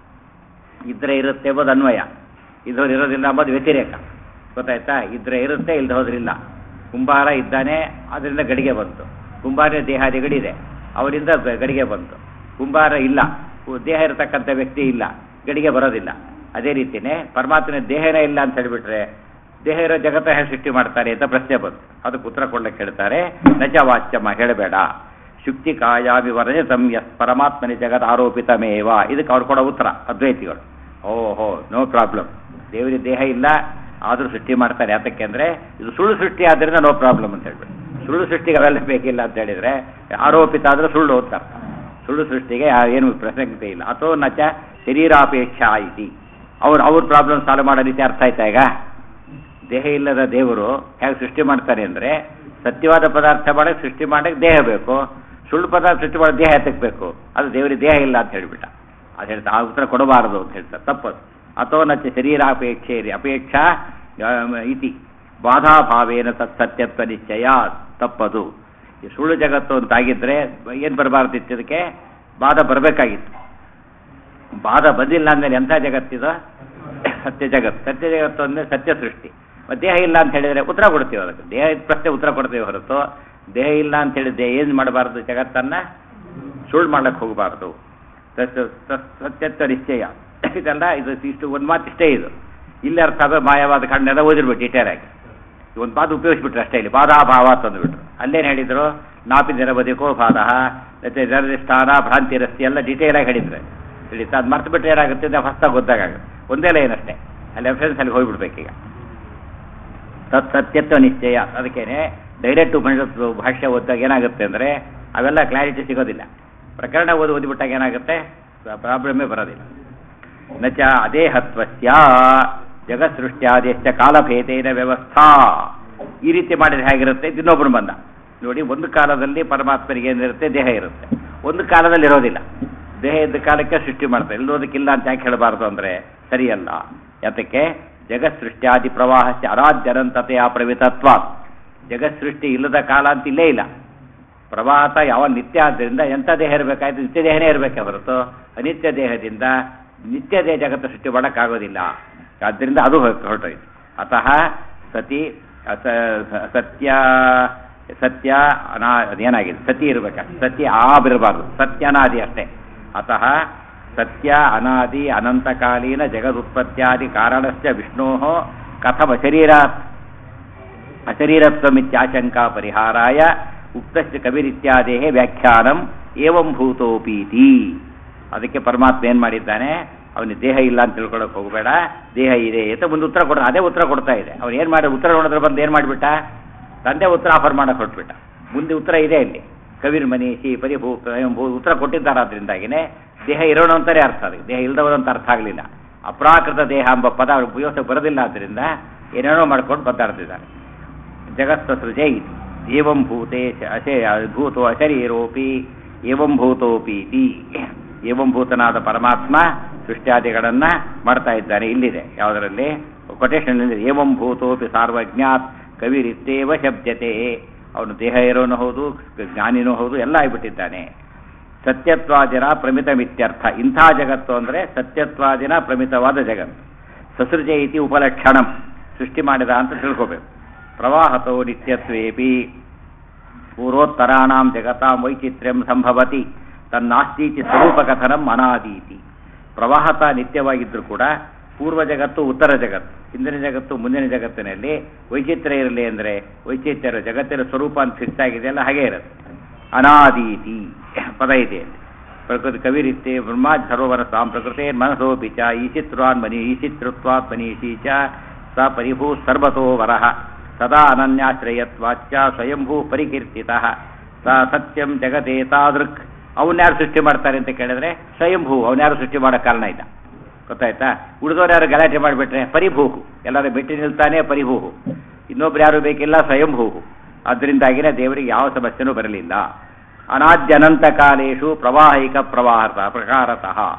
[SPEAKER 1] ಇದ್ರೆ ಇರುತ್ತೆ ಎಂಬುದು ಅನ್ವಯ ಇದ್ದವ್ರು ಇರೋದಿಲ್ಲ ಎಂಬುದು ವ್ಯತಿರೇಕ ಗೊತ್ತಾಯ್ತಾ ಇದ್ರೆ ಇರುತ್ತೆ ಇಲ್ಲದೆ ಹೋದ್ರಿಲ್ಲ ಕುಂಬಾರ ಇದ್ದಾನೆ ಅದರಿಂದ ಗಡಿಗೆ ಬಂತು ಕುಂಬಾರ ದೇಹಾದಿಗಳಿದೆ ಅವರಿಂದ ಗ- ಗಡಿಗೆ ಬಂತು ಕುಂಬಾರ ಇಲ್ಲ ಉ- ದೇಹ ಇರತಕ್ಕಂಥ ವ್ಯಕ್ತಿ ಇಲ್ಲ ಗಡಿಗೆ ಬರೋದಿಲ್ಲ ಅದೇ ರೀತಿಯೇ ಪರಮಾತ್ಮನ ದೇಹನೇ ಇಲ್ಲ ಅಂತ ಹೇಳಿಬಿಟ್ರೆ ದೇಹ ಇರೋ ಜಗತ್ತ ಹೇಗೆ ಸೃಷ್ಟಿ ಮಾಡ್ತಾರೆ ಅಂತ ಪ್ರಶ್ನೆ ಬಂತು ಅದಕ್ಕೆ ಉತ್ತರ ಕೊಡ್ಲಿಕ್ಕೆ ಹೇಳ್ತಾರೆ ನಜ ವಾಚ್ಯಮ ಹೇಳಬೇಡ ಶುಕ್ತಿ ಕಾಯಾಮಿ ವರ್ಜಿತಂ ಯಸ್ ಪರಮಾತ್ಮನಿ ಜಗತ್ ಆರೋಪಿತಮೇವ ಇದಕ್ಕೆ ಅವ್ರು ಕೊಡೋ ಉತ್ತರ ಅದ್ವೈತಿಗಳು ಓಹೋ ನೋ ಪ್ರಾಬ್ಲಮ್ ದೇವರಿಗೆ ದೇಹ ಇಲ್ಲ ಆದರೂ ಸೃಷ್ಟಿ ಮಾಡ್ತಾರೆ ಯಾತಕ್ಕೆ ಅಂದರೆ ಇದು ಸುಳ್ಳು ಸೃಷ್ಟಿ ಆದ್ದರಿಂದ ನೋ ಪ್ರಾಬ್ಲಮ್ ಅಂತ ಹೇಳ್ಬಿಟ್ಟು ಸುಳ್ಳು ಸೃಷ್ಟಿಗೆ ಅವೆಲ್ಲ ಬೇಕಿಲ್ಲ ಅಂತ ಹೇಳಿದರೆ ಆರೋಪಿತ ಆದರೆ ಸುಳ್ಳು ಅಂತ ಅರ್ಥ ಸುಳ್ಳು ಸೃಷ್ಟಿಗೆ ಯಾ- ಏನು ಪ್ರಸಕ್ತಿ ಇಲ್ಲ ಅಥೋ ನಚ ಶರೀರಾಪೇಕ್ಷ ಇತಿ ಅವ್ರು ಅವ್ರ ಪ್ರಾಬ್ಲಮ್ ಸಾಲ್ವ್ ಮಾಡೋ ರೀತಿ ಅರ್ಥ ಆಯ್ತಾ ಈಗ ದೇಹ ಇಲ್ಲದ ದೇವರು ಹೇಗೆ ಸೃಷ್ಟಿ ಮಾಡ್ತಾರೆ ಅಂದರೆ ಸತ್ಯವಾದ ಪದಾರ್ಥ ಮಾಡಕ್ಕೆ ಸೃಷ್ಟಿ ಮಾಡಕ್ಕೆ ದೇಹ ಬೇಕು ಸುಳ್ಳು ಪದಾರ್ಥ ಸೃಷ್ಟಿ ಮಾಡಕ್ಕೆ ದೇಹ ಎತ್ತಬೇಕು ಅದು ದೇವರಿಗೆ ದೇಹ ಇಲ್ಲ ಅಂತ ಹೇಳಿಬಿಟ್ಟ ಅದು ಹೇಳ್ತಾ ಆ ಉತ್ತರ ಕೊಡಬಾರದು ಅಂತ ಹೇಳ್ತಾರೆ ತಪ್ಪದು ಅಥೋ ನಚ್ಚ ಶರೀರಾಪೇಕ್ಷೆ ಅಪೇಕ್ಷಾ ಆ, ಇತಿ ಬಾಧಾಭಾವೇನ ತತ್ ಸತ್ಯತ್ವ ನಿಶ್ಚಯ ತಪ್ಪದು ಈ ಸುಳ್ಳು ಜಗತ್ತು ಅಂತಾಗಿದ್ರೆ ಏನು ಬರಬಾರ್ದಿತ್ತು ಇದಕ್ಕೆ ಬಾಧ ಬರಬೇಕಾಗಿತ್ತು ಬಾಧ ಬಂದಿಲ್ಲ ಅಂದಮೇಲೆ ಎಂಥ ಜಗತ್ತಿದು ಸತ್ಯ ಜಗತ್ತು ಸತ್ಯ ಜಗತ್ತು ಅಂದರೆ ಸತ್ಯ ಸೃಷ್ಟಿ ಮತ್ತೆ ದೇಹ ಇಲ್ಲ ಅಂತ ಹೇಳಿದರೆ ಉತ್ತರ ಕೊಡ್ತೀವಿ ಅದಕ್ಕೆ ದೇಹ ಇದ್ದ ಪ್ರಶ್ನೆ ಉತ್ತರ ಕೊಡ್ತೀವಿ ಹೊರತು ದೇಹ ಇಲ್ಲ ಅಂತ ಹೇಳಿದ್ರೆ ಏನು ಮಾಡಬಾರ್ದು ಜಗತ್ತನ್ನು ಸುಳ್ಳು ಮಾಡ್ಲಿಕ್ಕೆ ಹೋಗಬಾರ್ದು ಸತ್ಯ ಸ- ಸತ್ಯತ್ವ ನಿಶ್ಚಯ ಇದೆಲ್ಲ ಇದು ಇಷ್ಟು ಒಂದು ಮಾತು ಇಷ್ಟೇ ಇದು ಇಲ್ಲಿ ಅರ್ಥ ಆದ ಮಾಯವಾದ ಕಣ್ಣೆಲ್ಲ ಓದಿರ್ಬೇಕು ಡೀಟೇಲ್ ಆಗಿ ಒಂದು ಮಾತು ಉಪಯೋಗಿಸ್ಬಿಟ್ರು ಅಷ್ಟೇ ಇಲ್ಲಿ ಬಾಧಾಭಾವ ತಂದುಬಿಟ್ರು ಅಲ್ಲೇನು ಹೇಳಿದ್ರು ನಾಪಿ ನಿರಬದಿಕೋ ಬಾಧ ಮತ್ತೆ ಸ್ಥಾನ ಭ್ರಾಂತಿ ರಸ್ತಿ ಎಲ್ಲ ಡೀಟೇಲ್ ಆಗಿ ಹೇಳಿದ್ರೆ ತಿಳಿತಾ ಅದು ಮರ್ತು ಬಿಟ್ಟರೆ ಏನಾಗುತ್ತೆ ಅಂತ ಹೊಸ್ದಾಗಿ ಗೊತ್ತಾಗುತ್ತೆ ಒಂದೇ ಲೈನ್ ಅಷ್ಟೇ ಅಲ್ಲಿ ರೆಫರೆನ್ಸ್ ಅಲ್ಲಿ ಹೋಗ್ಬಿಡ್ಬೇಕೀಗ ತತ್ ಸತ್ಯತ್ವ ನಿಶ್ಚಯ ಅದಕ್ಕೇನೆ ಡೈರೆಕ್ಟ್ ಉಪನಿಷತ್ತು ಭಾಷ್ಯ ಓದಿದಾಗ ಏನಾಗುತ್ತೆ ಅಂದರೆ ಅವೆಲ್ಲ ಕ್ಲಾರಿಟಿ ಸಿಗೋದಿಲ್ಲ ಪ್ರಕರಣ ಓದಿ ಓದಿಬಿಟ್ಟಾಗ ಏನಾಗುತ್ತೆ ಪ್ರಾಬ್ಲಮೇ ಬರೋದಿಲ್ಲ ನಚ ಅದೇಹತ್ವಸ್ಯ ಜಗತ್ಸೃಷ್ಟ್ಯಾದೇಶ ಕಾಲಭೇದೇನ ವ್ಯವಸ್ಥಾ ಈ ರೀತಿ ಮಾಡಿದ್ರೆ ಹೇಗಿರುತ್ತೆ ಇದು ಇನ್ನೊಬ್ಬನು ಬಂದ ನೋಡಿ ಒಂದು ಕಾಲದಲ್ಲಿ ಪರಮಾತ್ಮನಿಗೆ ಏನಿರುತ್ತೆ ದೇಹ ಇರುತ್ತೆ ಒಂದು ಕಾಲದಲ್ಲಿ ಇರೋದಿಲ್ಲ ದೇಹ ಇದ್ದ ಕಾಲಕ್ಕೆ ಸೃಷ್ಟಿ ಮಾಡ್ತಾರೆ ಇಲ್ಲೋದಕ್ಕಿಲ್ಲ ಅಂತ ಯಾಕೆ ಹೇಳಬಾರ್ದು ಅಂದರೆ ಸರಿಯಲ್ಲ ಯಾತಕ್ಕೆ ಜಗತ್ ಸೃಷ್ಟ್ಯಾದಿ ಪ್ರವಾಹಕ್ಕೆ ಅರಾಧ್ಯನಂತತೆಯ ಪ್ರವಿತತ್ವ ಜಗತ್ ಸೃಷ್ಟಿ ಇಲ್ಲದ ಕಾಲ ಅಂತ ಇಲ್ಲೇ ಇಲ್ಲ ಪ್ರವಾಹ ಯಾವ ನಿತ್ಯ ಆದ್ದರಿಂದ ಎಂಥ ದೇಹ ಇರಬೇಕಾಯ್ತು ನಿತ್ಯ ದೇಹನೇ ಇರಬೇಕೆ ಹೊರತು ಅನಿತ್ಯ ದೇಹದಿಂದ ನಿತ್ಯ ದೇಹ ಜಗತ್ತು ಸೃಷ್ಟಿ ಮಾಡೋಕ್ಕಾಗೋದಿಲ್ಲ ಆದ್ದರಿಂದ ಅದು ಹೊರ- ಹೊರಟೋಯ್ತು ಅತಃ ಸತಿ ಅಸ- ಸತ್ಯ ಸತ್ಯ ಅನಾ ಅದೇನಾಗಿದೆ ಸತಿ ಇರಬೇಕ ಸತ್ಯ ಆ ಬಿರಬಾರ್ದು ಸತ್ಯ ಅನಾದಿ ಅಷ್ಟೇ ಅತಃ ಸತ್ಯ ಅನಾದಿ ಅನಂತಕಾಲೀನ ಜಗದುತ್ಪತ್ತ್ಯಾದಿ ಕಾರಣಸ್ಯ ವಿಷ್ಣೋ ಕಥಮ ಶರೀರಾತ್ ಅಶರೀರತ್ವಮಿತ್ಯಾಶಂಕಾ ಪರಿಹಾರಾಯ ಉಕ್ತಶ್ಚ ಕವಿರಿತ್ಯಾದೇಹ ವ್ಯಾಖ್ಯಾನಂ ಏವಂ ಭೂತೋಪೀತಿ ಅದಕ್ಕೆ ಪರಮಾತ್ಮ ಏನು ಮಾಡಿದ್ದಾನೆ ಅವನಿಗೆ ದೇಹ ಇಲ್ಲ ಅಂತ ತಿಳ್ಕೊಳಕ್ ಹೋಗಬೇಡ ದೇಹ ಇದೆ ಅಂತ ಮುಂದೆ ಉತ್ತರ ಕೊಡ ಅದೇ ಉತ್ತರ ಕೊಡ್ತಾ ಇದೆ ಅವ್ನು ಏನು ಮಾಡಿ ಉತ್ತರ ನೋಡಿದ್ರೆ ಬಂದು ಏನು ಮಾಡಿಬಿಟ್ಟ ತಂದೆ ಉತ್ತರ ಆಫರ್ ಮಾಡಕ್ಕೆ ಹೊರಟ್ಬಿಟ್ಟ ಮುಂದೆ ಉತ್ತರ ಇದೆ ಇಲ್ಲಿ ಕವಿರ್ ಮನೀಷಿ ಪರಿಭೂ ಸ್ವಯಂಭೂ ಉತ್ತರ ಕೊಟ್ಟಿದ್ದಾರೆ ಅದರಿಂದಾಗಿನೇ ದೇಹ ಇರೋಣ ಅಂತಾನೆ ಅರ್ಥ ಅದಕ್ಕೆ ದೇಹ ಇಲ್ಲದವರು ಅಂತ ಅರ್ಥ ಆಗಲಿಲ್ಲ ಅಪ್ರಾಕೃತ ದೇಹ ಎಂಬ ಪದ ಅವ್ರ ಉಪಯೋಗ ಬರೋದಿಲ್ಲ ಆದ್ದರಿಂದ ಏನೇನೋ ಮಾಡ್ಕೊಂಡು ಮಾತಾಡ್ತಿದ್ದಾರೆ ಜಗತ್ತ ಸೃಜೈ ಏವಂ ಭೂತೆ ಶ- ಅಶೇ ಭೂತೋ ಅಶರೀರೋಪಿ ಏವಂ ಭೂತೋಪೀತಿ ಏವಂ ಭೂತನಾದ ಪರಮಾತ್ಮ ಸೃಷ್ಟ್ಯಾದಿಗಳನ್ನ ಮಾಡ್ತಾ ಇದ್ದಾನೆ ಇಲ್ಲಿದೆ ಯಾವುದರಲ್ಲಿ ಕೊಟೇಶನ್ ಏವಂ ಭೂತೋಪಿ ಸಾರ್ವಜ್ಞಾತ್ ಕವಿರಿತ್ತೇವ ಶಬ್ದತೆ ಅವನು ದೇಹ ಇರೋನು ಹೌದು ಜ್ಞಾನಿನೂ ಹೌದು ಎಲ್ಲ ಆಗಿಬಿಟ್ಟಿದ್ದಾನೆ ಸತ್ಯತ್ವಾದಿನ ಪ್ರಮಿತಮಿತ್ಯರ್ಥ ಇಂಥ ಜಗತ್ತು ಅಂದರೆ ಸತ್ಯತ್ವಾದಿನ ಪ್ರಮಿತವಾದ ಜಗತ್ತು ಸಸೃಜ ಇತಿ ಉಪಲಕ್ಷಣಂ ಸೃಷ್ಟಿ ಮಾಡಿದ ಅಂತ ತಿಳ್ಕೋಬೇಕು ಪ್ರವಾಹತೋ ನಿತ್ಯತ್ವೇಪಿ ಪೂರ್ವೋತ್ತರಾಣಾಂ ಜಗತಾಂ ವೈಚಿತ್ರ್ಯಂ ಸಂಭವತಿ ತನ್ನಾಸ್ತೀತಿ ಸ್ವರೂಪಕಥನಂ ಅನಾದೀತಿ ಪ್ರವಾಹತ ನಿತ್ಯವಾಗಿದ್ದರೂ ಕೂಡ ಪೂರ್ವ ಜಗತ್ತು ಉತ್ತರ ಜಗತ್ತು ಹಿಂದಿನ ಜಗತ್ತು ಮುಂದಿನ ಜಗತ್ತಿನಲ್ಲಿ ವೈಚಿತ್ರ್ಯ ಇರಲಿ ಅಂದರೆ ವೈಚಿತ್ರ್ಯ ಜಗತ್ತಿನ ಸ್ವರೂಪ ಅಂತ ಫಿಕ್ಸ್ ಆಗಿದೆಯಲ್ಲ ಹಾಗೇ ಇರುತ್ತೆ ಅನಾದೀತಿ ಪದ ಇದೆ ಅಲ್ಲಿ. ಪ್ರಕೃತಿ ಕವಿರಿತ್ತೆ ಬ್ರಹ್ಮ ಸರೋವರ ಸಾಂ ಪ್ರಕೃತೆ ಮನಸೋಪಿ ಚ ಈಚಿತ್ವಾನ್ ಮನಿ ಈಚಿತೃತ್ವಾತ್ ಮನೀಷಿ ಚ ಸ ಪರಿಭೂ ಸರ್ವತೋ ವರಃ ಸದಾ ಅನನ್ಯಾಶ್ರಯತ್ವಾಚ್ಚ ಸ್ವಯಂಭೂ ಪರಿಕೀರ್ತಿತ ಸ ಸತ್ಯಂ ಜಗದೇ ತಾದೃಕ್ ಅವನ್ಯಾರು ಸೃಷ್ಟಿ ಮಾಡ್ತಾರೆ ಅಂತ ಕೇಳಿದ್ರೆ ಸ್ವಯಂಭೂ ಅವನ್ಯಾರು ಸೃಷ್ಟಿ ಮಾಡೋ ಕಾರಣ ಇಲ್ಲ ಗೊತ್ತಾಯ್ತಾ ಉಳಿದವ್ರು ಯಾರು ಗಲಾಟೆ ಮಾಡಿಬಿಟ್ರೆ ಪರಿಭೂಹು ಎಲ್ಲರೂ ಬಿಟ್ಟು ನಿಲ್ತಾನೆ ಪರಿಭೂಹು ಇನ್ನೊಬ್ರು ಯಾರು ಬೇಕಿಲ್ಲ ಸ್ವಯಂಭೂಹು ಅದರಿಂದಾಗಿನೇ ದೇವರಿಗೆ ಯಾವ ಸಮಸ್ಯೆನೂ ಬರಲಿಲ್ಲ ಅನಾದ್ಯನಂತ ಕಾಲೇಶು ಪ್ರವಾಹಿಕ ಪ್ರವಾಹ ಪ್ರಕಾರತಃ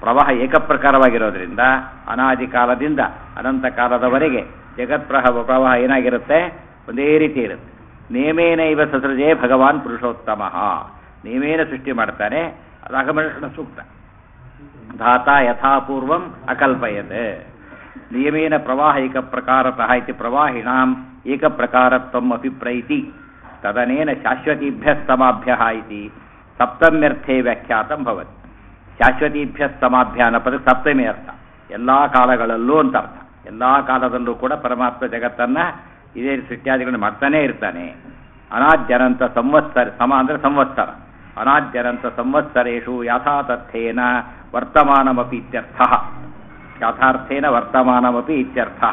[SPEAKER 1] ಪ್ರವಾಹ ಏಕಪ್ರಕಾರವಾಗಿರೋದ್ರಿಂದ ಅನಾದಿ ಕಾಲದಿಂದ ಅನಂತ ಕಾಲದವರೆಗೆ ಜಗತ್ಪ್ರಹ ಪ್ರವಾಹ ಏನಾಗಿರುತ್ತೆ ಒಂದೇ ರೀತಿ ಇರುತ್ತೆ ನೇಮೇನ ಇವ ಸಸೃಜೇ ಭಗವಾನ್ ಪುರುಷೋತ್ತಮ ನೇಮೇನ ಸೃಷ್ಟಿ ಮಾಡ್ತಾನೆ ಅದು ಅಗಮನ ಸೂಕ್ತ ಧಾತ ಯಥಾಪೂರ್ವಂ ಅಕಲ್ಪಯತ್ ನಿಯಮೇನ ಪ್ರವಾಹ ಏಕ ಪ್ರಕಾರತಃ ಇತಿ ಪ್ರವಾಹಿಣಾಂ ಏಕ ಪ್ರಕಾರತ್ವಂ ಅಪಿ ಪ್ರೈತಿ ತದನೇನ ಶಾಶ್ವತೀಭ್ಯಸ್ತಮಾಭ್ಯ ಇತಿ ಸಪ್ತಮ್ಯರ್ಥೇ ವ್ಯಾಖ್ಯಾತಂ ಭವತಿ ಶಾಶ್ವತೀಭ್ಯಸ್ತಮಾಭ್ಯ ಅನ್ನೋ ಪದ ಸಪ್ತಮಿ ಅರ್ಥ ಎಲ್ಲ ಕಾಲಗಳಲ್ಲೂ ಅಂತ ಅರ್ಥ ಎಲ್ಲ ಕಾಲದಲ್ಲೂ ಕೂಡ ಪರಮಾತ್ಮ ಜಗತ್ತನ್ನ ಇದೇ ಸೃಷ್ಟ್ಯಾದಿಗಳನ್ನು ಮಾಡ್ತಾನೇ ಇರ್ತಾನೆ ಅನಾದ್ಯನಂತ ಸಂವತ್ಸರ ಸಮ ಅಂದ್ರೆ ಸಂವತ್ಸರ ಅನಾದ್ಯನಂತ ಸಂವತ್ಸರೇಷು ಯಥಾತಥ್ಯೇನ ವರ್ತಮಾನಮಪಿ ಇತ್ಯರ್ಥ ಯಥಾರ್ಥೇನ ವರ್ತಮಾನಮಪಿ ಇತ್ಯರ್ಥ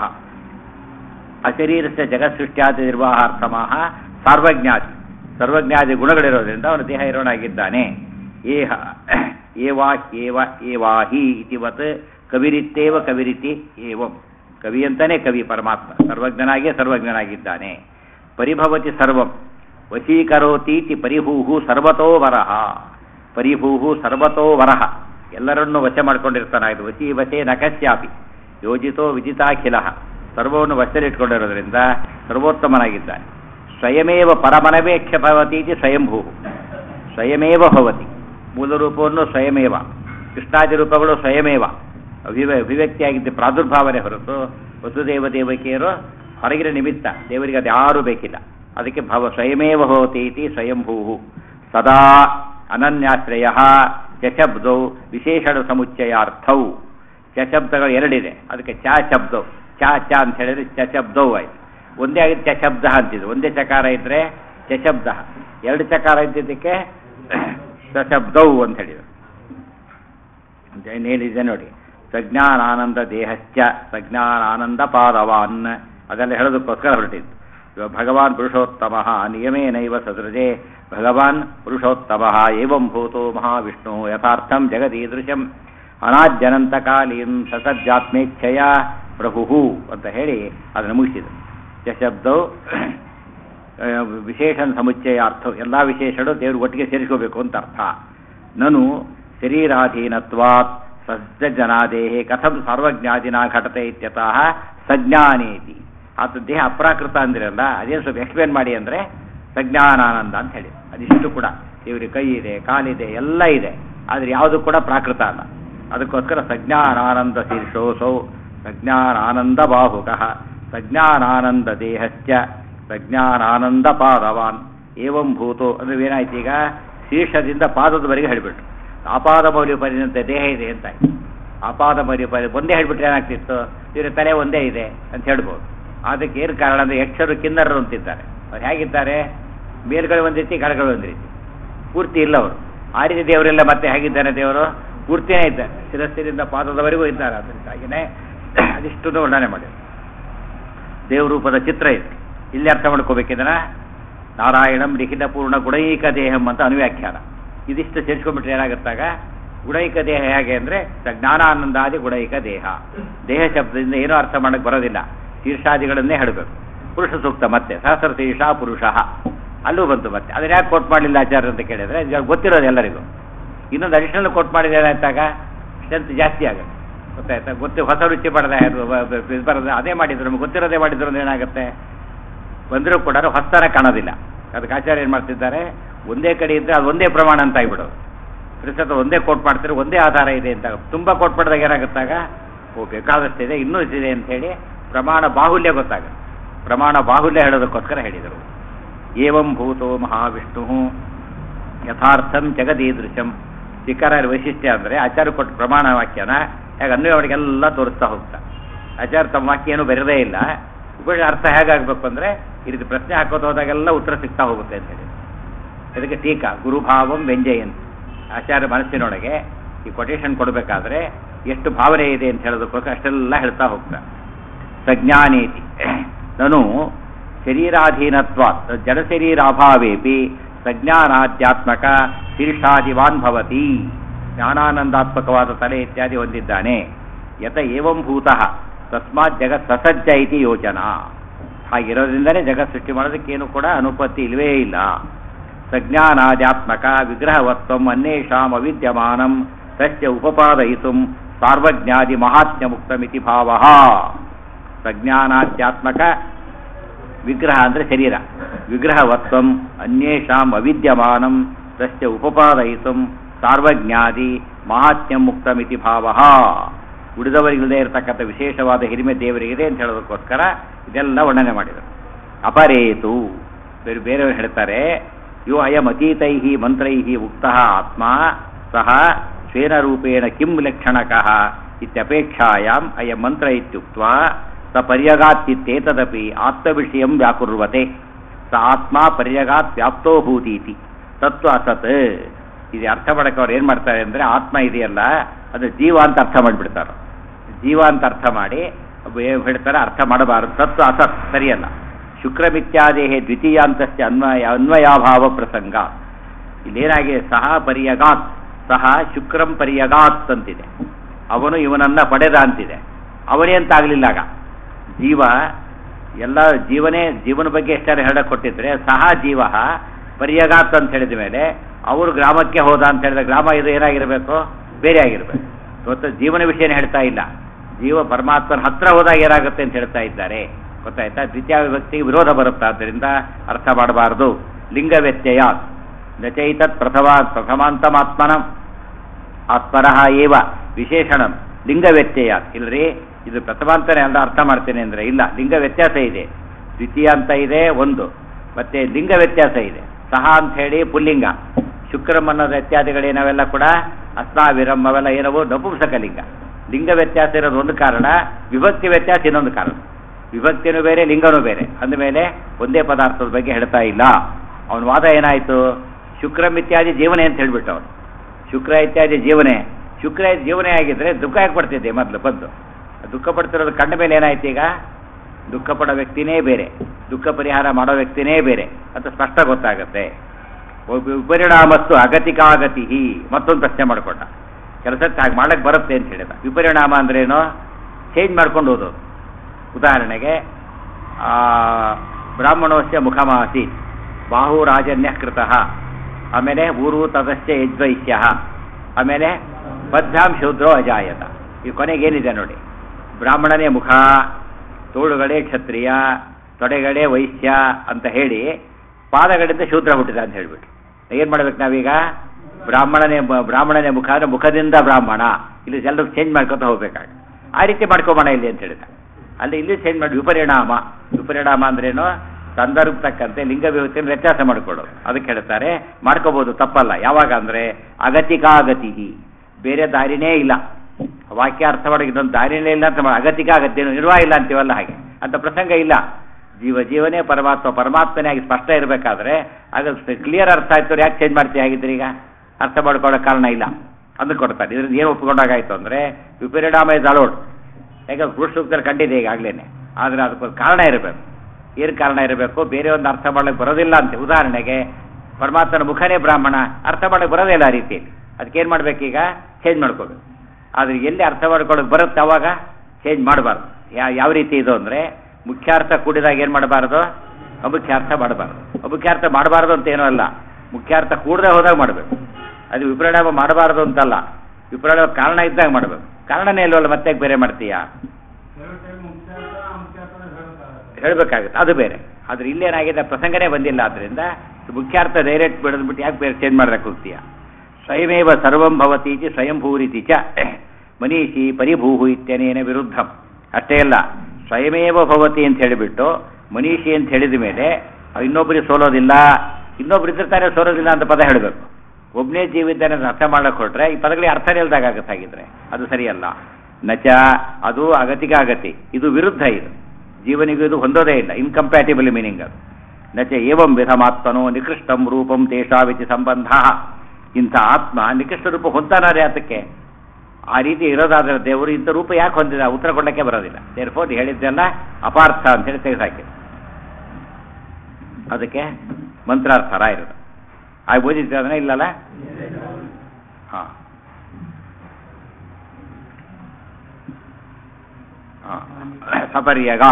[SPEAKER 1] ಅಶರೀರಸ್ಯ ಜಗತ್ಸೃಷ್ಟ್ಯಾದಿ ನಿರ್ವಾಹಾರ್ಥಮಃ ಸಾರ್ವಜ್ಞಾತಿ ಸರ್ವಜ್ಞಾದಿ ಗುಣಗಳಿರೋದ್ರಿಂದ ಅವನು ದೇಹ ಇರೋನಾಗಿದ್ದಾನೆ ಏಹ ಏವಾ ಏವ ಏವಾಹಿ ಇತಿವತ್ ಕವಿರಿತ್ತೇವ ಕವಿರಿತಿ ಏವಂ ಕವಿ ಅಂತಾನೆ ಕವಿ ಪರಮಾತ್ಮ ಸರ್ವಜ್ಞನಾಗಿಯೇ ಸರ್ವಜ್ಞನಾಗಿದ್ದಾನೆ ಪರಿಭವತಿ ಸರ್ವಂ ವಶೀಕರೋತೀತಿ ಪರಿಭೂಹು ಸರ್ವತೋ ವರಹ ಪರಿಭೂಹು ಸರ್ವತೋ ವರಹ ಎಲ್ಲರನ್ನೂ ವಶ ಮಾಡ್ಕೊಂಡಿರ್ತಾನಾಗಿದೆ ವಶಿ ವಶೇ ನಕಸ್ಯಾಪಿ ಯೋಜಿತೋ ವಿಜಿತಾಖಿಲ ಸರ್ವವನ್ನು ವಶದಲ್ಲಿಟ್ಕೊಂಡಿರೋದ್ರಿಂದ ಸರ್ವೋತ್ತಮನಾಗಿದ್ದಾನೆ ಸ್ವಯಮೇವ ಪರಮನವೇಕ್ಷ ಭವತಿ ಇತಿ ಸ್ವಯಂಭೂ ಸ್ವಯಮೇವ ಭವತಿ ಮೂಲ ರೂಪವನ್ನು ಸ್ವಯಮೇವ ಕೃಷ್ಣಾದಿ ರೂಪಗಳು ಸ್ವಯಮೇವ ಅಭಿವ ಅಭಿವ್ಯಕ್ತಿಯಾಗಿದ್ದ ಪ್ರಾದುರ್ಭಾವನೆ ಹೊರತು ವಸುದೇವ ದೇವಕಿಯರು ಹೊರಗಿನ ನಿಮಿತ್ತ ದೇವರಿಗೆ ಅದು ಯಾರೂ ಬೇಕಿಲ್ಲ ಅದಕ್ಕೆ ಭವ ಸ್ವಯಮೇವ ಭವತಿ ಇತಿ ಸ್ವಯಂಭೂ ಸದಾ ಅನನ್ಯಾಶ್ರಯ ಚಶಬ್ದೌ ವಿಶೇಷಣ ಸಮುಚ್ಚಯಾರ್ಥೌ ಚಶಬ್ದಗಳು ಎರಡಿದೆ ಅದಕ್ಕೆ ಚ ಶಬ್ದವು ಚ ಚ ಅಂತ ಹೇಳಿದ್ರೆ ಚಶಬ್ದವು ಆಯ್ತು ಒಂದೇ ಆಗಿದ್ದು ಚಶಬ್ದ ಅಂತಿದ್ರು ಒಂದೇ ಚಕಾರ ಇದ್ರೆ ಚಶಬ್ದ ಎರಡು ಚಕಾರ ಇದ್ದಿದ್ದಕ್ಕೆ ಸಶಬ್ದವು ಅಂತ ಹೇಳಿದರು ಏನು ಹೇಳಿದೆ ನೋಡಿ ಸಜ್ಞಾನಾನಂದ ದೇಹಶ್ಚ ಸಜ್ಞಾನಾನಂದ ಪಾದವಾನ್ ಅದೆಲ್ಲ ಹೇಳೋದಕ್ಕೋಸ್ಕರ ಹೊರಟಿದ್ದು ಇವಾಗ ಭಗವಾನ್ ಪುರುಷೋತ್ತಮ ನಿಯಮೇನೈವ ಸದೃಜೆ ಭಗವಾನ್ ಪುರುಷೋತ್ತಮ ಏವಂ ಭೂತೋ ಮಹಾವಿಷ್ಣು ಯಥಾರ್ಥಂ ಜಗದೀದೃಶಂ ಅನಾದ್ಯನಂತಕಾಲೀಂ ಸಸಜ್ಜಾತ್ಮೇಚ್ಛಯ ಪ್ರಭು ಅಂತ ಹೇಳಿ ಅದನ್ನು ಮುಗಿಸಿದರು ಶಬ್ದವು ವಿಶೇಷಣ ಸಮುಚ್ಚಯ ಅರ್ಥ ಎಲ್ಲ ವಿಶೇಷಗಳು ದೇವರು ಒಟ್ಟಿಗೆ ಸೇರಿಸ್ಕೋಬೇಕು ಅಂತ ಅರ್ಥ ನನು ಶರೀರಾಧೀನತ್ವಾತ್ ಸಜ್ಜನಾದೇಹೆ ಕಥಂ ಸರ್ವಜ್ಞಾದಿನ ಘಟತೆ ಇತ್ಯತಃ ಸಜ್ಞಾನೇತಿ ಆತ ದೇಹ ಅಪ್ರಾಕೃತ ಅಂದಿರಲ್ಲ ಅದೇನು ಸ್ವಲ್ಪ ಎಕ್ಸ್ಪ್ಲೇನ್ ಮಾಡಿ ಅಂದರೆ ಸಜ್ಞಾನಾನಂದ ಅಂತ ಹೇಳಿ ಅದಿಷ್ಟು ಕೂಡ ದೇವರಿಗೆ ಕೈ ಇದೆ ಕಾಲಿದೆ ಎಲ್ಲ ಇದೆ ಆದರೆ ಯಾವುದು ಕೂಡ ಪ್ರಾಕೃತ ಅಲ್ಲ ಅದಕ್ಕೋಸ್ಕರ ಸಜ್ಞಾನಾನಂದ ಶೀರ್ಷೋಸೌ ಸಜ್ಞಾನಾನಂದ ಬಾಹುಕಃ ಸಜ್ಞಾನಾನಂದ ದೇಹಶ್ಚ ಸಜ್ಞಾನಾನಂದ ಪಾದವಾನ್ ಏವಂ ಭೂತೋ ಅಂದ್ರೆ ಏನಾಯ್ತು ಈಗ ಶೀರ್ಷದಿಂದ ಪಾದದವರೆಗೆ ಹೇಳಿಬಿಟ್ರು ಆಪಾದ ಮೌಲ್ಯ ಪರಿದಂತೆ ದೇಹ ಇದೆ ಅಂತ ಆಪಾದ ಮೌಲ್ಯ ಪರಿ ಒಂದೇ ಹೇಳ್ಬಿಟ್ರೆ ಏನಾಗ್ತಿತ್ತು ಇವ್ರ ತಲೆ ಒಂದೇ ಇದೆ ಅಂತ ಹೇಳ್ಬೋದು ಅದಕ್ಕೆ ಏನು ಕಾರಣ ಅಂದರೆ ಯಕ್ಷರು ಕಿನ್ನರರು ಅಂತಿದ್ದಾರೆ ಅವ್ರು ಹೇಗಿದ್ದಾರೆ ಮೇಲ್ಗಡೆ ಒಂದು ರೀತಿ ಕೆಳಗಡೆ ಒಂದು ರೀತಿ ಪೂರ್ತಿ ಇಲ್ಲ ಅವರು ಆ ರೀತಿ ದೇವರೆಲ್ಲ ಮತ್ತೆ ಹೇಗಿದ್ದಾನೆ ದೇವರು ಪೂರ್ತಿಯೇ ಇದ್ದಾರೆ ಶಿರಸ್ಸಿನಿಂದ ಪಾದದವರೆಗೂ ಇದ್ದಾರೆ ಅದಕ್ಕಾಗಿಯೇ ಅದಿಷ್ಟು ವರ್ಣನೆ ಮಾಡಿ ದೇವರೂಪದ ಚಿತ್ರ ಇದೆ ಇಲ್ಲಿ ಅರ್ಥ ಮಾಡ್ಕೋಬೇಕಿದ್ರೆ ನಾರಾಯಣಂ ಲಿಖಿತ ಪೂರ್ಣ ಗುಣೈಕ ದೇಹಂ ಅಂತ ಅನುವ್ಯಾಖ್ಯಾನ ಇದಿಷ್ಟು ಸೇರಿಸ್ಕೊಂಡ್ಬಿಟ್ರೆ ಏನಾಗುತ್ತಾಗ ಗುಣೈಕ ದೇಹ ಹೇಗೆ ಅಂದರೆ ಜ್ಞಾನಾನಂದಾದಿ ಗುಣೈಕ ದೇಹ ದೇಹ ಶಬ್ದದಿಂದ ಏನೂ ಅರ್ಥ ಮಾಡಕ್ಕೆ ಬರೋದಿಲ್ಲ ಶೀರ್ಷಾದಿಗಳನ್ನೇ ಹೇಳಬೇಕು ಪುರುಷ ಸೂಕ್ತ ಮತ್ತೆ ಸಹಸ್ರ ಶೀರ್ಷ ಪುರುಷ ಅಲ್ಲೂ ಬಂತು ಮತ್ತೆ ಅದನ್ನ ಯಾಕೆ ಕೋಟ್ ಮಾಡಲಿಲ್ಲ ಆಚಾರ್ಯ ಅಂತ ಕೇಳಿದ್ರೆ ಇದು ಗೊತ್ತಿರೋದು ಎಲ್ಲರಿಗೂ ಇನ್ನೊಂದು ಅಡಿಷನಲ್ ಕೋಟ್ ಮಾಡಿದ್ರೆ ಏನಾಯ್ತಾಗ ಸ್ಟ್ರೆಂತ್ ಜಾಸ್ತಿ ಆಗುತ್ತೆ ಗೊತ್ತಾಯ್ತಾ ಗೊತ್ತು ಹೊಸ ರುಚಿ ಪಡೆದ ಇದು ಬರೋದು ಅದೇ ಮಾಡಿದ್ರು ನಮ್ಗೆ ಗೊತ್ತಿರೋದೇ ಮಾಡಿದ್ರು ಅಂದ್ರೆ ಏನಾಗುತ್ತೆ ಬಂದರೂ ಕೂಡ ಹೊಸತನ ಕಾಣೋದಿಲ್ಲ ಅದಕ್ಕೆ ಆಚಾರ್ಯ ಏನು ಮಾಡ್ತಿದ್ದಾರೆ ಒಂದೇ ಕಡೆ ಇದ್ದರೆ ಅದು ಒಂದೇ ಪ್ರಮಾಣ ಅಂತ ಆಗಿಬಿಡೋದು ಪ್ರಸ್ತುತ ಒಂದೇ ಕೋಟ್ ಮಾಡ್ತಾರೆ ಒಂದೇ ಆಧಾರ ಇದೆ ಅಂತ ತುಂಬ ಕೋಟ್ ಮಾಡಿದಾಗ ಏನಾಗುತ್ತಾಗ ಓ ಬೇಕಾದಷ್ಟಿದೆ ಇನ್ನೂ ಇದೆ ಅಂತ ಹೇಳಿ ಪ್ರಮಾಣ ಬಾಹುಲ್ಯ ಗೊತ್ತಾಗುತ್ತೆ ಪ್ರಮಾಣ ಬಾಹುಲ್ಯ ಹೇಳೋದಕ್ಕೋಸ್ಕರ ಹೇಳಿದರು ಏವಂ ಭೂತೋ ಮಹಾವಿಷ್ಣು ಯಥಾರ್ಥಂ ಜಗದೀದೃಶಂ ಶಿಖರ ವೈಶಿಷ್ಟ್ಯ ಅಂದರೆ ಆಚಾರ್ಯ ಕೊಟ್ಟ ಪ್ರಮಾಣ ವಾಕ್ಯನ ಹೇಗೆ ಅನ್ವಯವರಿಗೆಲ್ಲ ತೋರಿಸ್ತಾ ಹೋಗ್ತಾ ಆಚಾರ್ಯ ತಮ್ಮ ವಾಕ್ಯ ಏನು ಬರೆದೇ ಇಲ್ಲ ಉಪಯೋಗ ಅರ್ಥ ಹೇಗಾಗಬೇಕು ಅಂದರೆ ಈ ರೀತಿ ಪ್ರಶ್ನೆ ಹಾಕೋದು ಹೋದಾಗೆಲ್ಲ ಉತ್ತರ ಸಿಗ್ತಾ ಹೋಗುತ್ತೆ ಅಂತ ಹೇಳಿ ಅದಕ್ಕೆ ಟೀಕಾ ಗುರುಭಾವಂ ವ್ಯಂಜಯನ್ ಆಚಾರ್ಯ ಮನಸ್ಸಿನೊಳಗೆ ಈ ಕೊಟೇಶನ್ ಕೊಡಬೇಕಾದ್ರೆ ಎಷ್ಟು ಭಾವನೆ ಇದೆ ಅಂತ ಹೇಳೋದಕ್ಕೋಸ್ಕರ ಅಷ್ಟೆಲ್ಲ ಹೇಳ್ತಾ ಹೋಗ್ತಾ ಸಜ್ಞಾನೇತಿ ನಾನು ಶರೀರಾಧೀನತ್ವ ಜಡಶರೀರಾಭಾವೇಪಿ ಸಜ್ಞಾನಾಧ್ಯಾತ್ಮಕ ಶೀರ್ಷಾದಿವಾನ್ ಭವತಿ ಜ್ಞಾನಾನಂದಾತ್ಮಕವಾದ ತಲೆ ಇತ್ಯಾದಿ ಹೊಂದಿದ್ದಾನೆ ಯತ ಏವಂ ಭೂತಃ ತಸ್ಮಾತ್ ಜಗತ್ ಸಸಜ್ಜ ಇತಿ ಯೋಚನಾ ಹಾಗಿರೋದ್ರಿಂದನೇ ಜಗತ್ ಸೃಷ್ಟಿ ಮಾಡೋದಕ್ಕೇನು ಕೂಡ ಅನುಪತ್ತಿ ಇಲ್ಲವೇ ಇಲ್ಲ ಸಜ್ಞಾನಾಧ್ಯಾತ್ಮಕ ವಿಗ್ರಹವತ್ವಂ ಅನ್ಯೇಷಾಂ ಅವಿದ್ಯಮಾನಂ ತಸ್ಯ ಉಪಪಾದಯಿತು ಸಾರ್ವಜ್ಞಾದಿ ಮಹಾತ್ಮ್ಯ ಮುಕ್ತಮಿತಿ ಭಾವ ಪ್ರಜ್ಞಾನಾತ್ಯಾತ್ಮಕ ವಿಗ್ರಹ ಅಂದರೆ ಶರೀರ ವಿಗ್ರಹವತ್ವಂ ಅನ್ಯೇಷಾಂ ಅವಿದ್ಯಮಾನಂ ತಸ್ಯ ಉಪಪಾದಯಿತು ಸಾರ್ವಜ್ಞಾದಿ ಮಹಾತ್ಮ್ಯ ಮುಕ್ತಮಿತಿ ಭಾವ ಉಳಿದವರಿಗಿಲ್ಲದೆ ಇರತಕ್ಕಂಥ ವಿಶೇಷವಾದ ಹಿರಿಮೆ ದೇವರಿಗಿದೆ ಅಂತ ಹೇಳೋದಕ್ಕೋಸ್ಕರ ಇದೆಲ್ಲ ವರ್ಣನೆ ಮಾಡಿದರು ಅಪರೇತು ಬೇರೆ ಬೇರೆಯವರು ಹೇಳ್ತಾರೆ ಯೋ ಅಯಂ ಅತೀತೈ ಮಂತ್ರೈ ಉಕ್ತ ಆತ್ಮ ಸಹ ಸ್ವೇನ ರೂಪೇಣ ಕಿಂ ಲಕ್ಷಣಕಃ ಇತ್ಯಪೇಕ್ಷಾಯಾಂ ಅಯಂ ಮಂತ್ರ ಇತ್ಯುಕ್ತ ಸ ಪರ್ಯಗಾತ್ಯಿತ್ತೇತದಪಿ ಆತ್ಮವಿಷಯಂ ವ್ಯಾಕುರ್ವತೆ ಸ ಆತ್ಮ ಪರ್ಯಗಾತ್ ವ್ಯಾಪ್ತೋ ಭೂತೀತಿ ತತ್ವ ಅಸತ್ ಇದು ಅರ್ಥ ಮಾಡಕ್ಕೆ ಅವ್ರು ಏನು ಮಾಡ್ತಾರೆ ಅಂದರೆ ಆತ್ಮ ಇದೆಯಲ್ಲ ಅದು ಜೀವ ಅಂತ ಅರ್ಥ ಮಾಡಿಬಿಡ್ತಾರೆ ಜೀವ ಅಂತ ಅರ್ಥ ಮಾಡಿ ಏನ್ ಹೇಳ್ತಾರೆ ಅರ್ಥ ಮಾಡಬಾರದು ತತ್ವ ಅಸತ್ ಸರಿಯಲ್ಲ ಶುಕ್ರಮಿತ್ಯಾದೇಹೇ ದ್ವಿತೀಯಾಂತಸ್ಯ ಅನ್ವಯ ಅನ್ವಯಾಭಾವ ಪ್ರಸಂಗ ಇಲ್ಲೇನಾಗಿದೆ ಸಹ ಪರ್ಯಗಾತ್ ಸಹ ಶುಕ್ರಂ ಪರ್ಯಗಾತ್ ಅಂತಿದೆ ಅವನು ಇವನನ್ನ ಪಡೆದ ಅಂತಿದೆ ಅವನೇ ಅಂತ ಆಗಲಿಲ್ಲ ಆಗ ಜೀವ ಎಲ್ಲ ಜೀವನೇ ಜೀವನ ಬಗ್ಗೆ ಎಷ್ಟಾರು ಹೇಳಕ್ ಕೊಟ್ಟಿದ್ರೆ ಸಹ ಜೀವ ಪರ್ಯಗಾತ್ ಅಂತ ಹೇಳಿದ ಮೇಲೆ ಅವರು ಗ್ರಾಮಕ್ಕೆ ಹೋದ ಅಂತ ಹೇಳಿದ ಗ್ರಾಮ ಇದು ಏನಾಗಿರಬೇಕು ಬೇರೆ ಆಗಿರಬೇಕು ಇವತ್ತು ಜೀವನ ವಿಷಯನೇ ಹೇಳ್ತಾ ಇಲ್ಲ ಜೀವ ಪರಮಾತ್ಮನ ಹತ್ರ ಹೋದಾಗ ಏನಾಗುತ್ತೆ ಅಂತ ಹೇಳ್ತಾ ಇದ್ದಾರೆ ಗೊತ್ತಾಯ್ತಾ ದ್ವಿತೀಯ ವಿಭಕ್ತಿಗೆ ವಿರೋಧ ಬರುತ್ತೆ ಆದ್ದರಿಂದ ಅರ್ಥ ಮಾಡಬಾರದು ಲಿಂಗ ವ್ಯತ್ಯಯ ನಚೈತತ್ ಪ್ರಥಮ ಪ್ರಥಮಾಂತಮಾತ್ಮನಂ ಆತ್ಮನಃ ಏವ ವಿಶೇಷಣಂ ಲಿಂಗ ವ್ಯತ್ಯಯ ಇಲ್ರಿ ಇದು ಪ್ರಥಮಾಂತನೇ ಅಲ್ಲ ಅರ್ಥ ಮಾಡ್ತೇನೆ ಅಂದರೆ ಇಲ್ಲ ಲಿಂಗ ವ್ಯತ್ಯಾಸ ಇದೆ ದ್ವಿತೀಯ ಅಂತ ಇದೆ ಒಂದು ಮತ್ತೆ ಲಿಂಗ ವ್ಯತ್ಯಾಸ ಇದೆ ಸಹ ಅಂತ ಹೇಳಿ ಪುಲ್ಲಿಂಗ ಶುಕ್ರಂ ಅನ್ನೋದು ಇತ್ಯಾದಿಗಳೇನವೆಲ್ಲ ಕೂಡ ಅಸ್ನಾವಿರಂ ಅವೆಲ್ಲ ಏನವು ನಪುಂಸಕ ಲಿಂಗ ಲಿಂಗ ವ್ಯತ್ಯಾಸ ಇರೋದು ಒಂದು ಕಾರಣ ವಿಭಕ್ತಿ ವ್ಯತ್ಯಾಸ ಇನ್ನೊಂದು ಕಾರಣ ವಿಭಕ್ತಿನೂ ಬೇರೆ ಲಿಂಗನೂ ಬೇರೆ ಅಂದಮೇಲೆ ಒಂದೇ ಪದಾರ್ಥದ ಬಗ್ಗೆ ಹೇಳ್ತಾ ಇಲ್ಲ ಅವನ ವಾದ ಏನಾಯಿತು ಶುಕ್ರಂ ಇತ್ಯಾದಿ ಜೀವನೆ ಅಂತ ಹೇಳ್ಬಿಟ್ಟು ಅವನು ಶುಕ್ರ ಇತ್ಯಾದಿ ಜೀವನೆ ಶುಕ್ರ ಜೀವನೆ ಆಗಿದ್ರೆ ದುಃಖ ಯಾಕೆ ಪಡ್ತಿದ್ದೆ ಮೊದಲು ಬಂದು ದುಃಖ ಪಡ್ತಿರೋದು ಕಂಡ ಮೇಲೆ ಏನಾಯ್ತು ಈಗ ದುಃಖ ಪಡೋ ವ್ಯಕ್ತಿನೇ ಬೇರೆ ದುಃಖ ಪರಿಹಾರ ಮಾಡೋ ವ್ಯಕ್ತಿನೇ ಬೇರೆ ಅಂತ ಸ್ಪಷ್ಟ ಗೊತ್ತಾಗುತ್ತೆ ವಿಪರಿಣಾಮಸ್ತು ಅಗತಿಕಾಗತಿ ಮತ್ತೊಂದು ಪ್ರಶ್ನೆ ಮಾಡಿಕೊಂಡ ಕೆಲಸಕ್ಕೆ ಹಾಗೆ ಮಾಡಕ್ಕೆ ಬರುತ್ತೆ ಅಂತ ಹೇಳಿದ ವಿಪರಿಣಾಮ ಅಂದ್ರೇನು ಚೇಂಜ್ ಮಾಡ್ಕೊಂಡು ಓದೋದು ಉದಾಹರಣೆಗೆ ಬ್ರಾಹ್ಮಣೋಸ್ಯ ಮುಖಮಾಸಿ ಬಾಹುರಾಜನ್ಯ ಕೃತಃ ಆಮೇಲೆ ಊರು ತದಸ್ಯ ಯಜ್ವೈಶ್ಯ ಆಮೇಲೆ ಬದ್ಧಾಂ ಶೂದ್ರೋ ಅಜಾಯತ ಈ ಕೊನೆಗೆ ಏನಿದೆ ನೋಡಿ ಬ್ರಾಹ್ಮಣನೇ ಮುಖ ತೋಳುಗಳೇ ಕ್ಷತ್ರಿಯ ತೊಡೆಗಳೇ ವೈಶ್ಯ ಅಂತ ಹೇಳಿ ಪಾದಗಳಿಂದ ಶೂದ್ರ ಹುಟ್ಟಿದ ಅಂತ ಹೇಳ್ಬಿಟ್ಟು ಏನು ಮಾಡ್ಬೇಕು ನಾವೀಗ ಬ್ರಾಹ್ಮಣನೇ ಬ್ರಾಹ್ಮಣನೇ ಮುಖ ಅಂದ್ರೆ ಮುಖದಿಂದ ಬ್ರಾಹ್ಮಣ ಇಲ್ಲಿ ಎಲ್ಲರೂ ಚೇಂಜ್ ಮಾಡ್ಕೊತ ಹೋಗ್ಬೇಕಾಗ ಆ ರೀತಿ ಮಾಡ್ಕೊಬೋಣ ಇಲ್ಲಿ ಅಂತ ಹೇಳಿದ ಅಲ್ಲಿ ಇಲ್ಲಿ ಚೇಂಜ್ ಮಾಡಿ ವಿಪರಿಣಾಮ ವಿಪರಿಣಾಮ ಅಂದ್ರೇನು ಸಂದರ್ಭ ತಕ್ಕಂತೆ ಲಿಂಗ ವ್ಯವಸ್ಥೆಯನ್ನು ವ್ಯತ್ಯಾಸ ಮಾಡಿಕೊಳ್ಳೋದು ಅದಕ್ಕೆ ಹೇಳ್ತಾರೆ ಮಾಡ್ಕೋಬಹುದು ತಪ್ಪಲ್ಲ ಯಾವಾಗ ಅಂದ್ರೆ ಅಗತಿಕಾಗತಿ ಬೇರೆ ದಾರಿನೇ ಇಲ್ಲ ವಾಕ್ಯ ಅರ್ಥ ಮಾಡೋಕೆ ಇದೊಂದು ದಾರಿನೇ ಇಲ್ಲ ಅಂತ ಅಗತಿಕ ಅಗತ್ಯ ನಿರ್ವಾಹ ಇಲ್ಲ ಅಂತೀವಲ್ಲ ಹಾಗೆ ಅಂತ ಪ್ರಸಂಗ ಇಲ್ಲ ಜೀವ ಜೀವನೇ ಪರಮಾತ್ಮ ಪರಮಾತ್ಮನೇ ಆಗಿ ಸ್ಪಷ್ಟ ಇರಬೇಕಾದ್ರೆ ಆಗ ಕ್ಲಿಯರ್ ಅರ್ಥ ಆಯ್ತು ಯಾಕೆ ಚೇಂಜ್ ಮಾಡ್ತೀವಿ ಹಾಗಿದ್ರೆ ಈಗ ಅರ್ಥ ಮಾಡ್ಕೊಳ್ಳೋ ಕಾರಣ ಇಲ್ಲ ಅದನ್ನು ಕೊಡ್ತಾರೆ ಇದರಿಂದ ಏನು ಒಪ್ಪಿಕೊಂಡಾಗಾಯ್ತು ಅಂದರೆ ವಿಪರಿಣಾಮ ಇಸ್ ಅಲೋಡ್ ಯಾಕೆ ಸೂಕ್ತದಲ್ಲಿ ಕಂಡಿದೆ ಈಗಾಗಲೇ ಆದರೆ ಅದಕ್ಕೊಂದು ಕಾರಣ ಇರಬೇಕು ಏನು ಕಾರಣ ಇರಬೇಕು ಬೇರೆ ಒಂದು ಅರ್ಥ ಮಾಡಲಿಕ್ಕೆ ಬರೋದಿಲ್ಲ ಅಂತ ಉದಾಹರಣೆಗೆ ಪರಮಾತ್ಮನ ಮುಖನೇ ಬ್ರಾಹ್ಮಣ ಅರ್ಥ ಮಾಡಕ್ಕೆ ಬರೋದೇ ಇಲ್ಲ ಆ ರೀತಿಯಲ್ಲಿ ಅದಕ್ಕೇನು ಮಾಡಬೇಕೀಗ ಚೇಂಜ್ ಮಾಡ್ಕೋಬೇಕು ಆದರೆ ಎಲ್ಲಿ ಅರ್ಥ ಮಾಡ್ಕೊಳ್ಳೋಕೆ ಬರುತ್ತೆ ಅವಾಗ ಚೇಂಜ್ ಮಾಡಬಾರ್ದು ಯಾ ಯಾವ ರೀತಿ ಇದು ಅಂದರೆ ಮುಖ್ಯಾರ್ಥ ಕೂಡಿದಾಗ ಏನು ಮಾಡಬಾರ್ದು ಅಮುಖ್ಯಾರ್ಥ ಮಾಡಬಾರ್ದು ಅಮುಖ್ಯಾರ್ಥ ಮಾಡಬಾರ್ದು ಅಂತ ಏನೂ ಅಲ್ಲ ಮುಖ್ಯಾರ್ಥ ಕೂಡದೆ ಹೋದಾಗ ಮಾಡಬೇಕು ಅದು ವಿಪರಿಣಾಮ ಮಾಡಬಾರ್ದು ಅಂತಲ್ಲ ವಿಪರಿಣಾಮ ಕಾರಣ ಇದ್ದಾಗ ಮಾಡಬೇಕು ಕಾರಣನೇ ಇಲ್ವಲ್ಲ ಮತ್ತೆ ಬೇರೆ ಮಾಡ್ತೀಯಾ
[SPEAKER 2] ಕೆಲವು ಟೈಮ್ ಮುಖ್ಯ ಅಂತ ಮುಖ್ಯ ಅಂತ ಹೇಳ್ತಾರೆ
[SPEAKER 1] ಹೇಳಬೇಕಾಗುತ್ತೆ ಅದು ಬೇರೆ ಆದ್ರೆ ಇಲ್ಲೇನಾಗಿದೆ ಪ್ರಸಂಗನೇ ಬಂದಿಲ್ಲ ಆದ್ರಿಂದ ಮುಖ್ಯಾರ್ಥ ಡೈರೆಕ್ಟ್ ಬಿಡದ್ಬಿಟ್ಟು ಯಾಕೆ ಬೇರೆ ಚೇಂಜ್ ಮಾಡಕ್ಕೆ ಹೋಗ್ತೀಯ ಸ್ವಯಮೇವ ಸರ್ವಂ ಭವತಿ ಚ ಸ್ವಯಂಭೂರಿತಿ ಚ ಮನೀಷಿ ಪರಿಭೂಹು ಇತ್ಯನೇನ ವಿರುದ್ಧಂ ಅಷ್ಟೇ ಅಲ್ಲ ಸ್ವಯಮೇವ ಭವತಿ ಅಂತ ಹೇಳಿಬಿಟ್ಟು ಮನೀಷಿ ಅಂತ ಹೇಳಿದ ಮೇಲೆ ಇನ್ನೊಬ್ಬರಿಗೆ ಸೋಲೋದಿಲ್ಲ ಇನ್ನೊಬ್ರು ಇದ್ರೆ ತಾನೇ ಸೋಲೋದಿಲ್ಲ ಅಂತ ಪದ ಹೇಳಬೇಕು ಒಬ್ಬನೇ ಜೀವಿದ್ದಾನೆ ಅಂತ ಅರ್ಥ ಮಾಡಕ್ಕೆ ಹೊರಟ್ರೆ ಈ ಪದಗಳಿಗೆ ಅರ್ಥ ಇಲ್ದಾಗ ಆಗತ್ತೆ ಹಾಗಿದ್ರೆ ಅದು ಸರಿಯಲ್ಲ ನಚ ಅದು ಅಗತಿಗೆ ಅಗತಿ ಇದು ವಿರುದ್ಧ ಇದು ಜೀವನಿಗೂ ಇದು ಹೊಂದೋದೇ ಇಲ್ಲ ಇನ್ಕಂಪ್ಯಾಟಿಬಲ್ ಮೀನಿಂಗ್ ಅದು ನಚ ಏವಂ ವಿಧಮಾತ್ಮನೋ ನಿಕೃಷ್ಟಂ ರೂಪಂ ತೇಷಾವಿತಿ ಸಂಬಂಧ ಇಂಥ ಆತ್ಮ ನಿಕೃಷ್ಟ ರೂಪ ಹೊಂದಾನಾರೆ ಆತಕ್ಕೆ ಆ ರೀತಿ ಇರೋದಾದ್ರೆ ದೇವರು ಇಂಥ ರೂಪ ಯಾಕೆ ಹೊಂದಿದ ಉತ್ತರ ಕೊಡಕ್ಕೆ ಬರೋದಿಲ್ಲ ದೇರ್ಫೋರ್ ಹೇಳಿದ್ದೆಲ್ಲ ಅಪಾರ್ಥ ಅಂತ ಹೇಳಿ ತೆಗೆದುಹಾಕಿದೆ ಅದಕ್ಕೆ ಮಂತ್ರಾರ್ಥ ಇರೋದು ಆಗ ಓದಿದ್ರೆ ಅದನ್ನ ಇಲ್ಲಲ್ಲ ಹಾಂ ಸಪರ್ಯಗ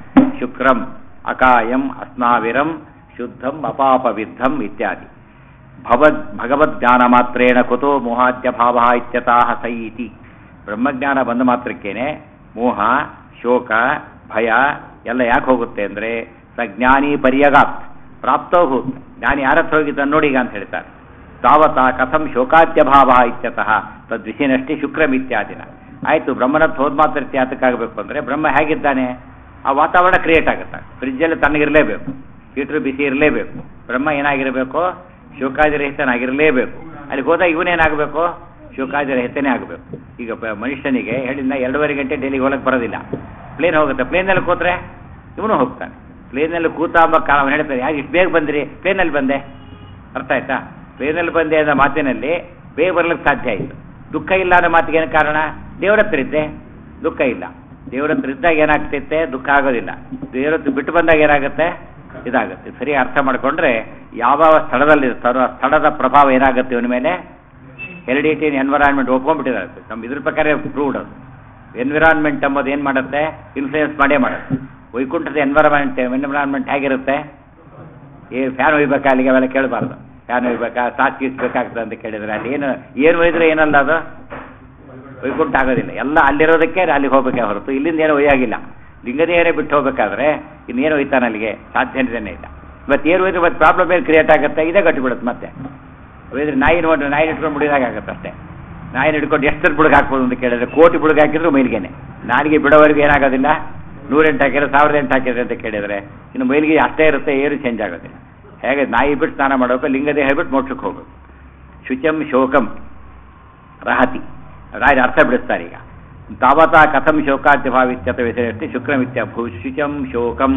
[SPEAKER 1] ಶುಕ್ರಂ ಅಕಾಯಂ ಅಸ್ನಾವಿರಂ ಶುದ್ಧಂ ಅಪಾಪವಿದ್ಧಂ ಇತ್ಯಾದಿ ಭವದ್ ಭಗವದ್ಜ್ಞಾನ ಮಾತ್ರೇಣ ಕುತೋ ಮೋಹಾದ್ಯ ಭಾವ ಇತ್ಯತಃ ಸೈ ಇತಿ ಬ್ರಹ್ಮಜ್ಞಾನ ಬಂದ ಮಾತ್ರಕ್ಕೇನೆ ಮೋಹ ಶೋಕ ಭಯ ಎಲ್ಲ ಯಾಕೆ ಹೋಗುತ್ತೆ ಅಂದರೆ ಸ ಜ್ಞಾನಿ ಪರ್ಯಗಾತ್ ಪ್ರಾಪ್ತೋಭೂತ್ ಜ್ಞಾನಿ ಯಾರ ಹತ್ರ ಹೋಗಿದ್ದಾನೆ ನೋಡಿ ಈಗ ಅಂತ ಹೇಳ್ತಾರೆ ತಾವತ ಕಥಂ ಶೋಕಾದ್ಯ ಭಾವ ಇತ್ಯತಃ ತದ್ವಿಷಯನಷ್ಟೇ ಶುಕ್ರಮಿತ್ಯಾದಿನ ಆಯಿತು ಬ್ರಹ್ಮನತ್ ಹೋದ್ ಮಾತ್ರ ಯಾತಕ್ಕಾಗಬೇಕು ಅಂದರೆ ಬ್ರಹ್ಮ ಹೇಗಿದ್ದಾನೆ ಆ ವಾತಾವರಣ ಕ್ರಿಯೇಟ್ ಆಗುತ್ತೆ ಫ್ರಿಜ್ಜಲ್ಲಿ ತಣ್ಣಗಿರಲೇಬೇಕು ಹೀಟ್ರ್ ಬಿಸಿ ಇರಲೇಬೇಕು ಬ್ರಹ್ಮ ಏನಾಗಿರಬೇಕು ಶೋಕಾದಿರಹಿತನಾಗಿರಲೇಬೇಕು ಅಲ್ಲಿಗೆ ಹೋದಾಗ ಇವನೇನಾಗಬೇಕು ಶೋಕಾದಿರಹಿತನೇ ಆಗಬೇಕು ಈಗ ಬ- ಮನುಷ್ಯನಿಗೆ ಹೇಳಿದ ಎರಡೂವರೆ ಗಂಟೆ ಡೈಲಿ ಹೋಗಕ್ಕೆ ಬರೋದಿಲ್ಲ ಪ್ಲೇನ್ ಹೋಗುತ್ತೆ ಪ್ಲೇನಲ್ಲಿ ಕೂತ್ರೆ ಇವನು ಹೋಗ್ತಾನೆ ಪ್ಲೇನಲ್ಲಿ ಕೂತ ಅಂಬ ಕಾಲ ಅವನು ಹೇಳ್ತಾರೆ ಯಾಕೆ ಇಷ್ಟು ಬೇಗ ಬಂದಿರಿ ಪ್ಲೇನಲ್ಲಿ ಬಂದೆ ಅರ್ಥ ಆಯ್ತಾ ಪ್ಲೇನಲ್ಲಿ ಬಂದೆ ಅನ್ನೋ ಮಾತಿನಲ್ಲಿ ಬೇಗ ಬರ್ಲಿಕ್ಕೆ ಸಾಧ್ಯ ಆಯಿತು ದುಃಖ ಇಲ್ಲ ಅನ್ನೋ ಮಾತಿಗೆ ಏನು ಕಾರಣ ದೇವ್ರ ಹತ್ರ ಇದ್ದೆ ದುಃಖ ಇಲ್ಲ ದೇವ್ರ ಹತ್ರ ಇದ್ದಾಗ ಏನಾಗ್ತೈತೆ ದುಃಖ ಆಗೋದಿಲ್ಲ ದೇವ್ರ ಹತ್ರ ಬಿಟ್ಟು ಬಂದಾಗ ಏನಾಗುತ್ತೆ ಇದಾಗುತ್ತೆ ಸರಿ ಅರ್ಥ ಮಾಡ್ಕೊಂಡ್ರೆ ಯಾವ ಸ್ಥಳದಲ್ಲಿ ಇರ್ತಾರೋ ಆ ಸ್ಥಳದ ಪ್ರಭಾವ ಏನಾಗುತ್ತೆ ಇವನ ಮೇಲೆ ಹೆರಿಡಿಟಿ ಎನ್ವರಾನ್ಮೆಂಟ್ ಒಪ್ಕೊಂಡ್ಬಿಟ್ಟಿದ್ದಾರೆ ನಮ್ಮ ಇದ್ರ ಪ್ರಕಾರ ಪ್ರೂವ್ಡ್ ಅದು ಎನ್ವಿರಾನ್ಮೆಂಟ್ ಎಂಬುದು ಏನು ಮಾಡುತ್ತೆ ಇನ್ಫ್ಲೂಯೆನ್ಸ್ ಮಾಡೇ ಮಾಡುತ್ತೆ ವೈಕುಂಠದ ಎನ್ವರಾನ್ಮೆಂಟ್ ಎನ್ವಿರಾನ್ಮೆಂಟ್ ಹೇಗಿರುತ್ತೆ ಏ ಫ್ಯಾನ್ ಒಯ್ಬೇಕಾ ಅಲ್ಲಿಗೆ ಅವೆಲ್ಲ ಕೇಳಬಾರ್ದು ಫ್ಯಾನ್ ಒಯ್ಬೇಕಾ ಸಾಕು ಗೀಸ್ಬೇಕಾಗ್ತದೆ ಅಂತ ಕೇಳಿದ್ರೆ ಅಲ್ಲಿ ಏನು ಏನು ಒಯ್ದ್ರೆ ಏನಲ್ಲ ಅದು ವೈಕುಂಠ ಆಗೋದಿಲ್ಲ ಎಲ್ಲ ಅಲ್ಲಿರೋದಕ್ಕೆ ಅಲ್ಲಿಗೆ ಹೋಗ್ಬೇಕೆ ಹೊರತು ಇಲ್ಲಿಂದ ಏನೋ ಒಯ್ಯಾಗಿಲ್ಲ ಲಿಂಗದೇಹರೇ ಬಿಟ್ಟು ಹೋಗ್ಬೇಕಾದ್ರೆ ಇನ್ನೇನು ಒಯ್ತಾನೆ ಅಲ್ಲಿಗೆ ಸಾಧ್ಯತೆನೇ ಇಲ್ಲ ಇವತ್ತು ಏನು ಒಯ್ದ್ರೆ ಮತ್ತೆ ಪ್ರಾಬ್ಲಮ್ ಏನು ಕ್ರಿಯೇಟ್ ಆಗುತ್ತೆ ಇದೇ ಗಟ್ಟಿಬಿಡುತ್ತೆ ಮತ್ತೆ ಒಯ್ದ್ರೆ ನಾಯಿ ನೋಡಿ ನಾಯಿ ಇಟ್ಕೊಂಡು ಬಿಡಿದಾಗ ಆಗುತ್ತೆ ಅಷ್ಟೇ ನಾಯಿನ ಹಿಡ್ಕೊಂಡು ಎಷ್ಟು ಬುಡಗ ಹಾಕ್ಬೋದು ಅಂತ ಕೇಳಿದ್ರೆ ಕೋಟಿ ಬುಡಗ ಹಾಕಿದ್ರು ಮೈಲಿಗೆನೆ ನಾಲಿಗೆ ಬಿಡೋವರೆಗೂ ಏನಾಗೋದಿಲ್ಲ ನೂರೆಂಟು ಹಾಕಿದ್ರೆ ಸಾವಿರದ ಎಂಟು ಹಾಕಿದ್ರೆ ಅಂತ ಕೇಳಿದ್ರೆ ಇನ್ನು ಮೈಲಿಗೆ ಅಷ್ಟೇ ಇರುತ್ತೆ ಏನು ಚೇಂಜ್ ಆಗೋದಿಲ್ಲ ಹೇಗೆ ನಾಯಿ ಬಿಟ್ಟು ಸ್ನಾನ ಮಾಡಬೇಕು ಲಿಂಗದೇಹ ಬಿಟ್ಟು ಮೋಕ್ಷಕ್ಕೆ ಹೋಗ್ಬೇಕು ಶುಚಂ ಶೋಕಂ ರಹತಿ ರಾಯರ ಅರ್ಥ ಬಿಡಿಸ್ತಾರೆ ಈಗ ತಾವತ ಕಥಂ ಶೋಕಾದ್ಯ ಭಾವಿತ್ಯತ ವ್ಯತಿರಿಕ್ತಿ ಶುಕ್ರಮಿತ್ಯ ಭೂ ಶುಚಂ ಶೋಕಂ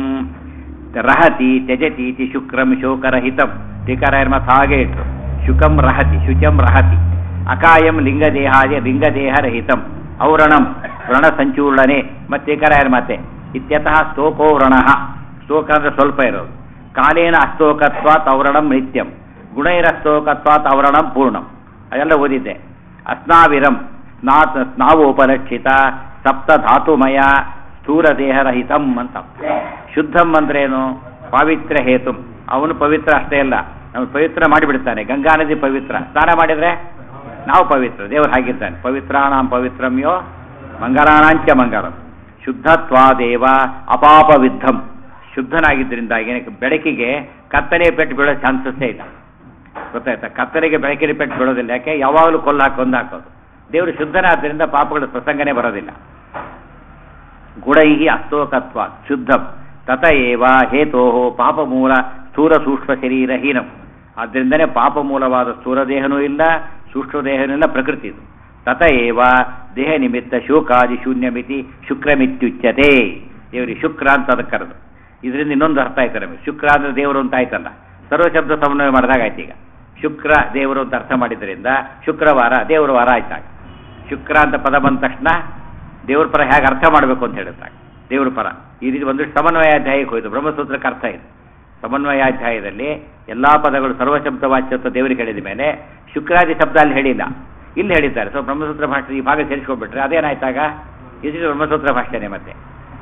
[SPEAKER 1] ರಹತಿ ತ್ಯಜತಿ ಇತಿ ಶುಕ್ರಂ ಶೋಕರಹಿತಂ ಟೀಕಾರಾಯರ್ ಮತ್ತೆ ಹಾಗೆ ಇಟ್ರು ಶುಕಂ ರಹತಿ ಶುಚಂ ರಹತಿ ಅಕಾಯಂ ಲಿಂಗದೇಹಾದಿ ಲಿಂಗದೇಹರಹಿತಂ ಔರಣಂ ವ್ರಣ ಸಂಚೂರ್ಣನೆ ಮತ್ತೆ ಟೀಕಾರಾಯರ್ ಮಾತೆ ಇತ್ಯತಃ ಸ್ತೋಕೋ ವ್ರಣಃ ಸ್ತೋಕ ಅಂದ್ರೆ ಸ್ವಲ್ಪ ಇರೋದು ಕಾಲೇನ ಅಸ್ತೋಕತ್ವಾತ್ ಔರಣಂ ನಿತ್ಯಂ ಗುಣೈರಸ್ತೋಕತ್ವಾತ್ ಔರಣಂ ಪೂರ್ಣಂ ಅದೆಲ್ಲ ಓದಿದ್ದೆ ಅಸ್ನಾವಿರಂ ಸ್ನಾತ್ ಸ್ನಾವೋಪಲಕ್ಷಿತ ಸಪ್ತ ಧಾತುಮಯ ಸ್ಥೂಲ ದೇಹರಹಿತಂ ಅಂತ ಶುದ್ಧಂ ಅಂದ್ರೇನು ಪಾವಿತ್ರ್ಯ ಹೇತು ಅವನು ಪವಿತ್ರ ಅಷ್ಟೇ ಅಲ್ಲ ಅವನು ಪವಿತ್ರ ಮಾಡಿಬಿಡ್ತಾನೆ ಗಂಗಾ ನದಿ ಪವಿತ್ರ ಸ್ನಾನ ಮಾಡಿದ್ರೆ ನಾವು ಪವಿತ್ರ ದೇವರು ಹಾಗಿದ್ದಾನೆ ಪವಿತ್ರಾಣಾಂ ಪವಿತ್ರಮ್ಯೋ ಮಂಗಲಾನಾಂಚ ಮಂಗಲಂ ಶುದ್ಧತ್ವಾದೇವ ಅಪಾಪವಿದ್ಧಂ ಶುದ್ಧನಾಗಿದ್ದರಿಂದಾಗಿ ಬೆಳಕಿಗೆ ಕತ್ತಲೆ ಪೆಟ್ಟು ಬೀಳೋ ಚಾನ್ಸಸ್ಸೇ ಇಲ್ಲ ಗೊತ್ತಾಯ್ತಾ ಕತ್ತಲೆಗೆ ಬೆಳಕಿನ ಪೆಟ್ಟು ಬೀಳೋದಿಲ್ಲ ಯಾಕೆ ಯಾವಾಗಲೂ ಕೊಲ್ಲ ಹಾಕೊಂಡು ಹಾಕೋದು ದೇವರು ಶುದ್ಧನಾದ್ದರಿಂದ ಪಾಪಗಳ ಪ್ರಸಂಗನೇ ಬರೋದಿಲ್ಲ ಗುಣೈ ಅಸ್ತೋಕತ್ವ ಶುದ್ಧಂ ತತ ಏವ ಹೇತೋ ಪಾಪಮೂಲ ಸ್ಥೂಲ ಸೂಕ್ಷ್ಮ ಶರೀರಹೀನಂ ಆದ್ದರಿಂದನೇ ಪಾಪಮೂಲವಾದ ಸ್ಥೂಲ ದೇಹನೂ ಇಲ್ಲ ಸೂಕ್ಷ್ಮ ದೇಹನೂ ಇಲ್ಲ ಪ್ರಕೃತಿ ಇದು ತತ ಏವ ದೇಹ ನಿಮಿತ್ತ ಶೋಕಾದಿ ಶೂನ್ಯಮಿತಿ ಶುಕ್ರಮಿತ್ಯುಚ್ಯತೆ ದೇವರಿಗೆ ಶುಕ್ರ ಅಂತ ಅದಕ್ಕೆ ಕರೆದು ಇದರಿಂದ ಇನ್ನೊಂದು ಅರ್ಥ ಆಯ್ತು ನಮಗೆ ಶುಕ್ರ ಅಂದ್ರೆ ದೇವರು ಅಂತ ಆಯ್ತಲ್ಲ ಸರ್ವಶಬ್ದ ಸಮನ್ವಯ ಮಾಡಿದಾಗ ಆಯ್ತು ಈಗ ಶುಕ್ರ ದೇವರು ಅಂತ ಅರ್ಥ ಮಾಡಿದ್ರಿಂದ ಶುಕ್ರವಾರ ದೇವರ ವಾರ ಆಯ್ತಾಗ ಶುಕ್ರ ಅಂತ ಪದ ಬಂದ ತಕ್ಷಣ ದೇವ್ರ ಪರ ಹೇಗೆ ಅರ್ಥ ಮಾಡಬೇಕು ಅಂತ ಹೇಳುತ್ತಾರೆ ದೇವ್ರ ಪರ ಈ ರೀತಿ ಒಂದಿಷ್ಟು ಸಮನ್ವಯಾಧ್ಯಾಯಕ್ಕೆ ಹೋಯ್ತು ಬ್ರಹ್ಮಸೂತ್ರಕ್ಕೆ ಅರ್ಥ ಇದೆ ಸಮನ್ವಯಾಧ್ಯಾಯದಲ್ಲಿ ಎಲ್ಲಾ ಪದಗಳು ಸರ್ವಶಬ್ದ ವಾಚ್ಯತ್ವ ದೇವರಿಗೆ ಹೇಳಿದ ಮೇಲೆ ಶುಕ್ರಾದಿ ಶಬ್ದ ಅಲ್ಲಿ ಹೇಳಿಲ್ಲ ಇಲ್ಲಿ ಹೇಳಿದ್ದಾರೆ ಸೊ ಬ್ರಹ್ಮಸೂತ್ರ ಭಾಷೆ ಈ ಭಾಗ ಸೇರಿಸ್ಕೊಂಡ್ಬಿಟ್ರೆ ಅದೇನಾಯ್ತಾಗ ಇದು ಬ್ರಹ್ಮಸೂತ್ರ ಭಾಷೆನೇ ಮತ್ತೆ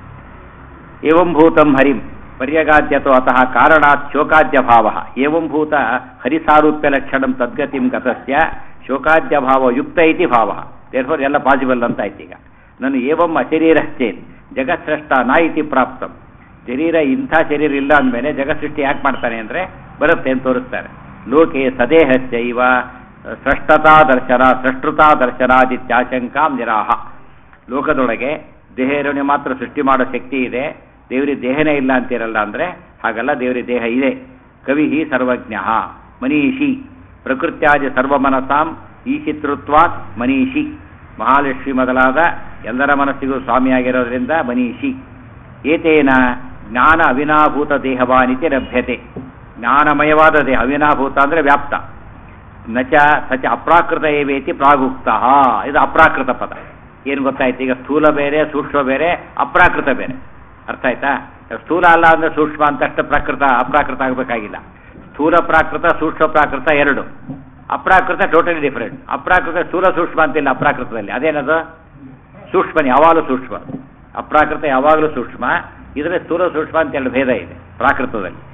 [SPEAKER 1] ಏವಂ ಭೂತಂ ಹರಿಂ ಪರ್ಯಗಾದ್ಯತೋ ಅತಃ ಕಾರಣಾತ್ ಶೋಕಾದ್ಯ ಭಾವ ಏವಂ ಭೂತ ಹರಿಸಾರೂಪ್ಯ ಲಕ್ಷಣಂ ತದ್ಗತಿಂ ಗತಸ್ಯ ಶೋಕಾದ್ಯ ಭಾವ ಯುಕ್ತ ಇತಿ ಭಾವ ದೇರ್ಫೋರ್ ಎಲ್ಲ ಪಾಸಿಬಲ್ ಅಂತ ಆಯ್ತು ಈಗ ನಾನು ಏವಂ ಅಶರೀರಶ್ಚೇತ್ ಜಗತ್ಸೃಷ್ಟ ನಾ ಇತಿ ಪ್ರಾಪ್ತಂ ಶರೀರ ಇಂಥ ಶರೀರ ಇಲ್ಲ ಅಂದಮೇಲೆ ಜಗತ್ಸೃಷ್ಟಿ ಯಾಕೆ ಮಾಡ್ತಾನೆ ಅಂದರೆ ಬರುತ್ತೆ ಅಂತ ತೋರಿಸ್ತಾರೆ ಲೋಕೆ ಸದೇಹಸ್ಯೈವ ಸೃಷ್ಟತಾ ದರ್ಶನ ಸೃಷ್ಟೃತಾ ದರ್ಶನಾದಿತ್ಯಾಶಂಕಾಂ ನಿರಾಹ ಲೋಕದೊಳಗೆ ದೇಹರನ್ನು ಮಾತ್ರ ಸೃಷ್ಟಿ ಮಾಡೋ ಶಕ್ತಿ ಇದೆ ದೇವರಿಗೆ ದೇಹನೇ ಇಲ್ಲ ಅಂತೀರಲ್ಲ ಅಂದರೆ ಹಾಗಲ್ಲ ದೇವರಿಗೆ ದೇಹ ಇದೆ ಕವಿ ಸರ್ವಜ್ಞ ಮನೀಷಿ ಪ್ರಕೃತ್ಯಾದಿ ಸರ್ವಮನಸಾಂ ಈಶಿತೃತ್ವಾತ್ ಮನೀಷಿ ಮಹಾಲಕ್ಷ್ಮಿ ಮೊದಲಾದ ಎಲ್ಲರ ಮನಸ್ಸಿಗೂ ಸ್ವಾಮಿಯಾಗಿರೋದ್ರಿಂದ ಮನೀಷಿ ಏತೇನ ಜ್ಞಾನ ಅವಿನಾಭೂತ ದೇಹವಾನಿತಿ ಲಭ್ಯತೆ ಜ್ಞಾನಮಯವಾದ ದೇಹ ಅವಿನಾಭೂತ ಅಂದರೆ ವ್ಯಾಪ್ತ ನಚ ಸಚ ಅಪ್ರಾಕೃತ ಏವೇತಿ ಪ್ರಾಗುಕ್ತ ಇದು ಅಪ್ರಾಕೃತ ಪದ ಏನು ಗೊತ್ತಾಯ್ತು ಈಗ ಸ್ಥೂಲ ಬೇರೆ ಸೂಕ್ಷ್ಮ ಬೇರೆ ಅಪ್ರಾಕೃತ ಬೇರೆ ಅರ್ಥ ಆಯ್ತಾ ಸ್ಥೂಲ ಅಲ್ಲ ಅಂದ್ರೆ ಸೂಕ್ಷ್ಮ ಅಂತಷ್ಟು ಪ್ರಾಕೃತ ಅಪ್ರಾಕೃತ ಆಗಬೇಕಾಗಿಲ್ಲ ಸ್ಥೂಲ ಪ್ರಾಕೃತ ಸೂಕ್ಷ್ಮ ಪ್ರಾಕೃತ ಎರಡು ಅಪ್ರಾಕೃತ ಟೋಟಲಿ ಡಿಫರೆಂಟ್ ಅಪ್ರಾಕೃತ ಸ್ಥೂಲ ಸೂಕ್ಷ್ಮ ಅಂತಿಲ್ಲ ಅಪ್ರಾಕೃತದಲ್ಲಿ ಅದೇನದು ಸೂಕ್ಷ್ಮ ಯಾವಾಗಲೂ ಸೂಕ್ಷ್ಮ ಅಪ್ರಾಕೃತ ಯಾವಾಗಲೂ ಸೂಕ್ಷ್ಮ ಇದರ ಸ್ಥೂಲ ಸೂಕ್ಷ್ಮ ಅಂತ ಎರಡು ಭೇದ ಇದೆ ಪ್ರಾಕೃತದಲ್ಲಿ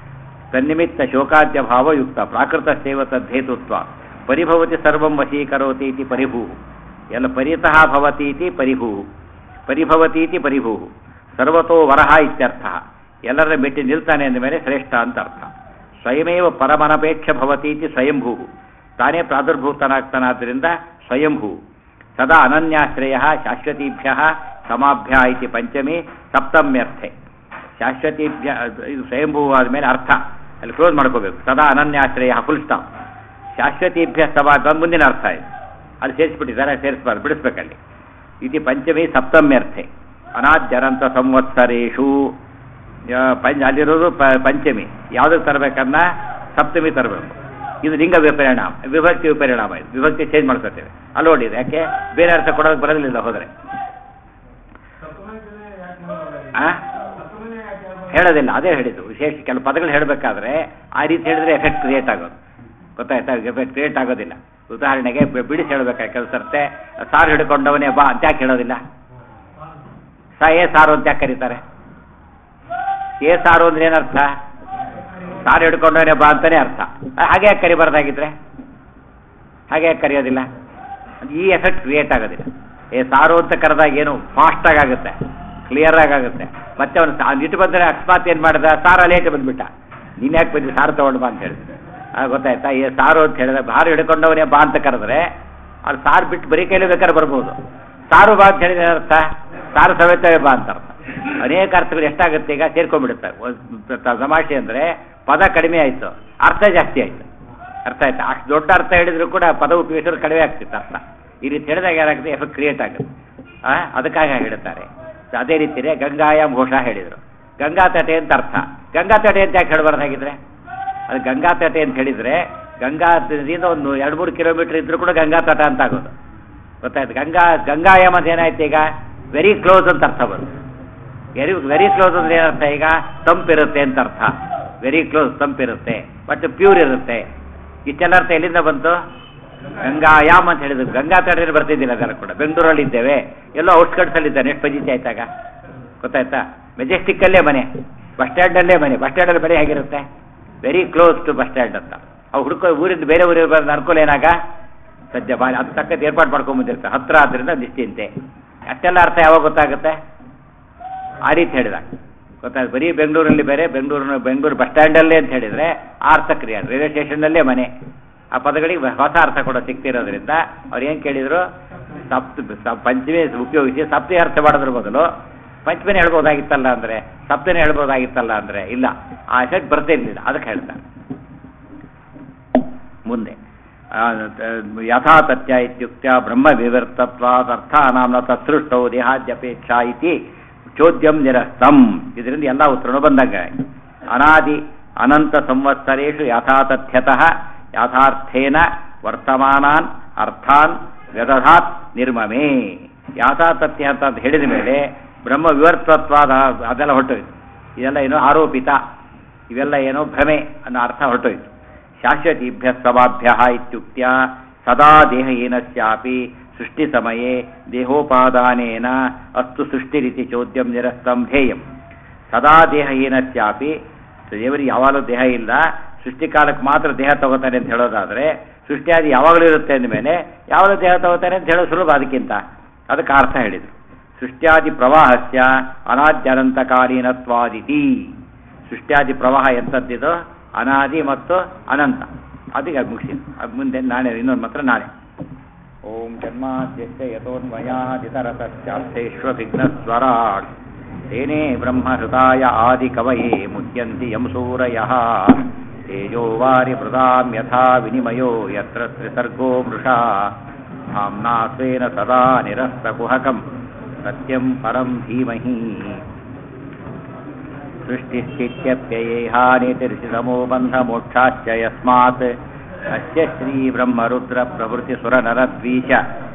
[SPEAKER 1] ತನ್ನಿಮಿತ್ತ ಶೋಕಾದ್ಯ ಭಾವಯುಕ್ತ ಪ್ರಾಕೃತಸ್ಯೈವ ತದ್ದೇತುತ್ವ ಪರಿಭವತಿ ಸರ್ವಂ ವಶೀಕರೋತಿ ಇತಿ ಪರಿಭೂ ಎಲ್ಲ ಪರಿತಃ ಭವತಿ ಇತಿ ಪರಿಭೂ ಪರಿಭವತೀತಿ ಪರಿಭೂ ಸರ್ವತೋ ವರಹ ಇತ್ಯರ್ಥ ಎಲ್ಲರ ಮೆಟ್ಟಿ ನಿಲ್ತಾನೆ ಅಂದ ಮೇಲೆ ಶ್ರೇಷ್ಠ ಅಂತ ಅರ್ಥ ಸ್ವಯಮೇವ ಪರಮನಪೇಕ್ಷ ಭವತೀತಿ ಸ್ವಯಂಭೂ ತಾನೇ ಪ್ರಾದುರ್ಭೂತನಾಗ್ತಾನಾದ್ದರಿಂದ ಸ್ವಯಂಭೂ ಸದಾ ಅನನ್ಯಾಶ್ರಯ ಶಾಶ್ವತೀಭ್ಯ ಸಮಾಭ್ಯ ಇತಿ ಪಂಚಮಿ ಸಪ್ತಮ್ಯರ್ಥೆ ಶಾಶ್ವತೀಭ್ಯ ಇದು ಸ್ವಯಂಭೂ ಆದಮೇಲೆ ಅರ್ಥ ಅಲ್ಲಿ ಕ್ಲೋಸ್ ಮಾಡ್ಕೋಬೇಕು ಸದಾ ಅನನ್ಯಾಶ್ರಯ ಫುಲ್ ಸ್ಟಾಪ್ ಶಾಶ್ವತೀಭ್ಯ ಸಮಾಭ್ಯ ಅಂತ ಮುಂದಿನ ಅರ್ಥ ಇದೆ ಅಲ್ಲಿ ಸೇರಿಸ್ಬಿಟ್ಟಿದ್ದಾರೆ ಸೇರಿಸ್ಬಾರ್ದು ಬಿಡಿಸ್ಬೇಕಲ್ಲಿ ಇತಿ ಪಂಚಮಿ ಸಪ್ತಮ್ಯರ್ಥೆ ಅನಾದ್ಯನಂತ ಸಂವತ್ಸರೇಶು ಆ, ಪಂಚ ಅಲ್ಲಿರೋದು ಪ- ಪಂಚಮಿ ಯಾವುದಕ್ಕೆ ತರಬೇಕನ್ನ ಸಪ್ತಮಿ ತರಬೇಕು ಇದು ಲಿಂಗ ವಿಪರಿಣಾಮ ವಿಭಕ್ತಿ ವಿಪರಿಣಾಮ ಇದು ವಿಭಕ್ತಿ ಚೇಂಜ್ ಮಾಡ್ಕೊತೇವೆ ಅಲ್ಲಿ ನೋಡಿದೆ ಯಾಕೆ ಬೇರೆ ಅರ್ಥ ಕೊಡೋದಕ್ಕೆ ಬರೋದಿಲ್ಲ ಹೋದರೆ
[SPEAKER 2] ಸಪ್ತಮಿನೇ ಯಾಕೆ ಮಾಡೋದು?
[SPEAKER 1] ಆ?
[SPEAKER 2] ಸಪ್ತಮಿನೇ ಯಾಕೆ ಹೇಳ್ಬಾರ್ದು?
[SPEAKER 1] ಹೇಳೋದಿಲ್ಲ ಅದೇ ಹೇಳಿದ್ದು ವಿಶೇಷ ಕೆಲವು ಪದಗಳು ಹೇಳಬೇಕಾದ್ರೆ ಆ ರೀತಿ ಹೇಳಿದ್ರೆ ಎಫೆಕ್ಟ್ ಕ್ರಿಯೇಟ್ ಆಗೋದು ಗೊತ್ತಾಯ್ತಾ ಎಫೆಕ್ಟ್ ಕ್ರಿಯೇಟ್ ಆಗೋದಿಲ್ಲ ಉದಾಹರಣೆಗೆ ಬಿ- ಬಿಡಿಸಿ ಹೇಳ್ಬೇಕಾದ್ರೆ ಕೆಲವು ಸರ್ತೆ ಸಾರು ಹಿಡ್ಕೊಂಡವನೇ ಬಾ ಅಂತ ಯಾಕೆ ಹೇಳೋದಿಲ್ಲ ಸ ಏ ಸಾರು ಅಂತ ಯಾಕೆ ಕರೀತಾರೆ ಏ ಸಾರು ಅಂದ್ರೆ ಏನರ್ಥ ಸಾರು ಹಿಡ್ಕೊಂಡವನೇ ಬಾ ಅಂತಾನೆ ಅರ್ಥ ಹಾಗೆ ಯಾಕೆ ಕರಿಬಾರ್ದಾಗಿದ್ರೆ ಹಾಗೆ ಯಾಕೆ ಕರೆಯೋದಿಲ್ಲ ಈ ಎಫೆಕ್ಟ್ ಕ್ರಿಯೇಟ್ ಆಗೋದಿಲ್ಲ ಏ ಸಾರು ಅಂತ ಕರೆದಾಗ ಏನು ಫಾಸ್ಟ್ ಆಗುತ್ತೆ ಕ್ಲಿಯರ್ ಆಗುತ್ತೆ ಮತ್ತೆ ಅವನು ಇಟ್ಟು ಬಂದರೆ ಅಕಸ್ಮಾತ್ ಏನು ಮಾಡಿದ ಸಾರು ಅಲೇಟ್ ಬಂದ್ಬಿಟ್ಟ ನೀನು ಯಾಕೆ ಬಂದಿ ಸಾರು ತಗೊಂಡು ಬಾ ಅಂತ ಹೇಳಿದ ಆ, ಗೊತ್ತಾಯ್ತಾ ಏ ಸಾರು ಅಂತ ಹೇಳಿದ್ರೆ ಸಾರು ಹಿಡ್ಕೊಂಡವನೇ ಬಾ ಅಂತ ಕರೆದ್ರೆ ಅಲ್ಲಿ ಸಾರು ಬಿಟ್ಟು ಬರೀ ಕೈಲಿ ಬೇಕಾದ್ರೆ ಬರ್ಬೋದು ಸಾರು ಬಾ ಅಂತ ಹೇಳಿದ್ರೆ ಅರ್ಥ ಸಾರು ಸಮೇತವೇ ಬಾ ಅಂತ ಅರ್ಥ ಅನೇಕ ಅರ್ಥಗಳು ಎಷ್ಟಾಗುತ್ತೆ ಈಗ ಸೇರ್ಕೊಂಡ್ಬಿಡುತ್ತೆ ಒಂದ್ ತಮಾಷೆ ಅಂದರೆ ಪದ ಕಡಿಮೆ ಆಯಿತು ಅರ್ಥ ಜಾಸ್ತಿ ಆಯಿತು ಅರ್ಥ ಆಯ್ತಾ ಅಷ್ಟು ದೊಡ್ಡ ಅರ್ಥ ಹೇಳಿದ್ರು ಕೂಡ ಪದ ಉಪಯೋಗಿಸಿದ್ರೆ ಕಡಿಮೆ ಆಗ್ತಿತ್ತು ಅರ್ಥ ಈ ರೀತಿ ಹೇಳಿದಾಗ ಏನಾಗುತ್ತೆ ಎಫೆಕ್ಟ್ ಕ್ರಿಯೇಟ್ ಆಗುತ್ತೆ ಆ, ಅದಕ್ಕಾಗಿ ಹಾಗೆ ಹೇಳ್ತಾರೆ ಅದೇ ರೀತಿಯೇ ಗಂಗಾಯಾಮ್ ಘೋಷ ಹೇಳಿದರು ಗಂಗಾ ತಟೆ ಅಂತ ಅರ್ಥ ಗಂಗಾ ತಟೆ ಅಂತ ಯಾಕೆ ಹೇಳಬಾರ್ದಾಗಿದ್ರೆ ಅದು ಗಂಗಾ ತಟೆ ಅಂತ ಹೇಳಿದ್ರೆ ಗಂಗಾ ನದಿಯಿಂದ ಒಂದು ಎರಡು ಮೂರು ಕಿಲೋಮೀಟರ್ ಇದ್ರೂ ಕೂಡ ಗಂಗಾ ತಟ ಅಂತ ಆಗೋದು ಗೊತ್ತಾಯ್ತು ಗಂಗಾ ಗಂಗಾಯಾಮ್ ಅಂತ ಏನಾಯ್ತು ಈಗ ವೆರಿ ಕ್ಲೋಸ್ ಅಂತ ಅರ್ಥ ಬರುತ್ತೆ ವೆರಿ ವೆರಿ ಕ್ಲೋಸ್ ಅಂದ್ರೆ ಏನರ್ಥ ಈಗ ತಂಪಿರುತ್ತೆ ಅಂತ ಅರ್ಥ ವೆರಿ ಕ್ಲೋಸ್ ತಂಪಿರುತ್ತೆ ಬಟ್ ಪ್ಯೂರ್ ಇರುತ್ತೆ ಇಷ್ಟೆಲ್ಲ ಅರ್ಥ ಎಲ್ಲಿಂದ ಬಂತು ಗಂಗಾಯಾಮ್ ಅಂತ ಹೇಳಿದ್ರು ಗಂಗಾ ತಟದಲ್ಲಿ ಬರ್ತಿದ್ದಿಲ್ಲ ಅದೆಲ್ಲ ಕೂಡ ಬೆಂಗಳೂರಲ್ಲಿ ಇದ್ದೇವೆ ಎಲ್ಲೋ ಔಟ್ಸ್ಕಟ್ಸ್ ಅಲ್ಲಿ ಇದ್ದಾನೆ ಎಷ್ಟು ಪಜಿತಿ ಆಯ್ತಾಗ ಗೊತ್ತಾಯ್ತಾ ಮೆಜೆಸ್ಟಿಕ್ ಅಲ್ಲೇ ಮನೆ ಬಸ್ ಸ್ಟ್ಯಾಂಡ್ ಅಲ್ಲೇ ಮನೆ ಬಸ್ ಸ್ಟ್ಯಾಂಡ್ ಅಲ್ಲಿ ಮನೆ ಹೇಗಿರುತ್ತೆ very close to bus stand ಅಂತ ಅವು ಹುಡುಕೋ ಊರಿಂದ ಬೇರೆ ಊರಿಗೆ ಬರೋದು ಅನುಕೂಲ ಏನಾಗ ಸದ್ಯ ಬಾರಿ ಅದು ತಕ್ಕಂತೆ ಏರ್ಪಾಡು ಮಾಡ್ಕೊಂಡ್ ಬಂದಿರ್ತಾರೆ ಹತ್ರ ಆದ್ರಿಂದ ನಿಶ್ಚಿಂತೆ ಅಷ್ಟೆಲ್ಲ ಅರ್ಥ ಯಾವಾಗ ಗೊತ್ತಾಗುತ್ತೆ ಆ ರೀತಿ ಹೇಳಿದಾಗ ಗೊತ್ತಾಯ್ತು ಬರೀ ಬೆಂಗಳೂರಲ್ಲಿ ಬೇರೆ ಬೆಂಗಳೂರಿನ ಬೆಂಗಳೂರು ಬಸ್ ಸ್ಟ್ಯಾಂಡಲ್ಲೇ ಅಂತ ಹೇಳಿದ್ರೆ ಆ ಅರ್ಥ ಕ್ರಿಯೆ ರೈಲ್ವೆ ಸ್ಟೇಷನ್ನಲ್ಲೇ ಮನೆ ಆ ಪದಗಳಿಗೆ ಹೊಸ ಅರ್ಥ ಕೂಡ ಸಿಗ್ತಿರೋದ್ರಿಂದ ಅವ್ರು ಏನು ಕೇಳಿದ್ರು ಸಪ್ತ ಸ- ಪಂಚಮಿ ಉಪಯೋಗಿಸಿ ಸಪ್ತಿ ಅರ್ಥ ಮಾಡೋದ್ರ ಬದಲು ಪಂಚಮಿನೇ ಹೇಳ್ಬೋದಾಗಿತ್ತಲ್ಲ ಅಂದ್ರೆ ಸಪ್ತನೇ ಹೇಳ್ಬೋದಾಗಿತ್ತಲ್ಲ ಅಂದ್ರೆ ಇಲ್ಲ ಆ ಎಫೆಕ್ಟ್ ಬರ್ತಿರ್ಲಿಲ್ಲ ಅದಕ್ಕೆ ಹೇಳ್ತಾರೆ ಮುಂದೆ ಆ, ತ- ಯಥಾ ತಥ್ಯ ಇತ್ಯುಕ್ತ ಬ್ರಹ್ಮ ವಿವರ್ತತ್ವಾತ್ ಅರ್ಥಾನಾಂನ ತತ್ಸೃಷ್ಟೌ ದೇಹಾದ್ಯಪೇಕ್ಷಾ ಇತಿ ಚೋದ್ಯಂ ನಿರಸ್ತಂ ಇದರಿಂದ ಎಲ್ಲ ಉತ್ತರನು ಬಂದಂಗ ಅನಾದಿ ಅನಂತ ಸಂವತ್ಸರೇಷು ಯಥಾತಥ್ಯತಃ ಯಥಾರ್ಥೇನ ವರ್ತಮಾನಾನ್ ಅರ್ಥಾನ್ ವ್ಯದಧಾತ್ ನಿರ್ಮಮೇ ಯಾಥಾತಥ್ಯ ಅಂತ ಅಂತ ಹೇಳಿದ ಮೇಲೆ ಬ್ರಹ್ಮ ವಿವರ್ತತ್ವಾದ ಅದೆಲ್ಲ ಹೊರಟೋಯ್ತು ಇದೆಲ್ಲ ಏನೋ ಆರೋಪಿತ ಇವೆಲ್ಲ ಏನೋ ಭ್ರಮೆ ಅನ್ನೋ ಅರ್ಥ ಹೊರಟೋಯ್ತು ಶಾಶ್ವತೀಭ್ಯ ಸವಾಭ್ಯ ಇತ್ಯುಕ್ತ್ಯ ಸದಾ ದೇಹಹೀನಸ್ಯಾಪಿ ಸೃಷ್ಟಿ ಸಮಯೇ ದೇಹೋಪಾದಾನೇನ ಅಸ್ತು ಸೃಷ್ಟಿರಿತಿ ಚೋದ್ಯಂ ನಿರಸ್ತಂ ಧ್ಯೇಯಂ ಸದಾ ದೇಹಹೀನಸ್ಯಾಪಿ ದೇವರಿಗೆ ಯಾವಾಗಲೂ ದೇಹ ಇಲ್ಲ ಸೃಷ್ಟಿಕಾಲಕ್ಕೆ ಮಾತ್ರ ದೇಹ ತಗೋತಾನೆ ಅಂತ ಹೇಳೋದಾದ್ರೆ ಸೃಷ್ಟಿಯಾದಿ ಯಾವಾಗಲೂ ಇರುತ್ತೆ ಅಂದಮೇಲೆ ಯಾವಾಗಲೂ ದೇಹ ತಗೋತಾನೆ ಅಂತ ಹೇಳೋದು ಸುಲಭ ಅದಕ್ಕಿಂತ ಅದಕ್ಕೆ ಅರ್ಥ ಹೇಳಿದರು ಸೃಷ್ಟ್ಯಾದಿ ಪ್ರವಾಹಸ್ಯ ಅನಾದ್ಯನಂತಕಾಲೀನತ್ವಾದಿತಿ ಸೃಷ್ಟ್ಯಾದಿ ಪ್ರವಾಹ ಎಂಥದ್ದಿದೋ ಅನಾದಿ ಮತ್ತು ಅನಂತ ಅದಕ್ಕೆ ಅದು ಮುಗಿಸಿ ಅದು ಮುಂದೆ ನಾಳೆ ಇನ್ನೊಂದು ಮಾತ್ರ ನಾಳೆ ಓಂ ಜನ್ಮಾದ್ಯಸ್ಯ ಯಥೋನ್ಮಯಾದಿತರತಶ್ಚಾರ್ಥೇಷ್ವಭಿಘ್ನಸ್ವರಾಟ್ ತೇನೇ ಬ್ರಹ್ಮಹೃತಾಯ ಆದಿಕವಯೇ ಮುಚ್ಯಂತಿ ಯಂ ಸೂರಯಃ ತೇಜೋ ವಾರಿ ಮೃದಾಂ ಯಥಾ ವಿನಿಮಯೋ ಯತ್ರ ತ್ರಿಸರ್ಗೋ ಮೃಷಾ धाम्ना स्वेन सदा निरस्तकुहकम् सत्यं परं धीमहि सृष्टिस्थित्यप्ययेहानितिर्षितमो बन्धमोक्षाश्च यस्मात् अस्य श्रीब्रह्मरुद्रप्रभृतिसुरनरद्वीष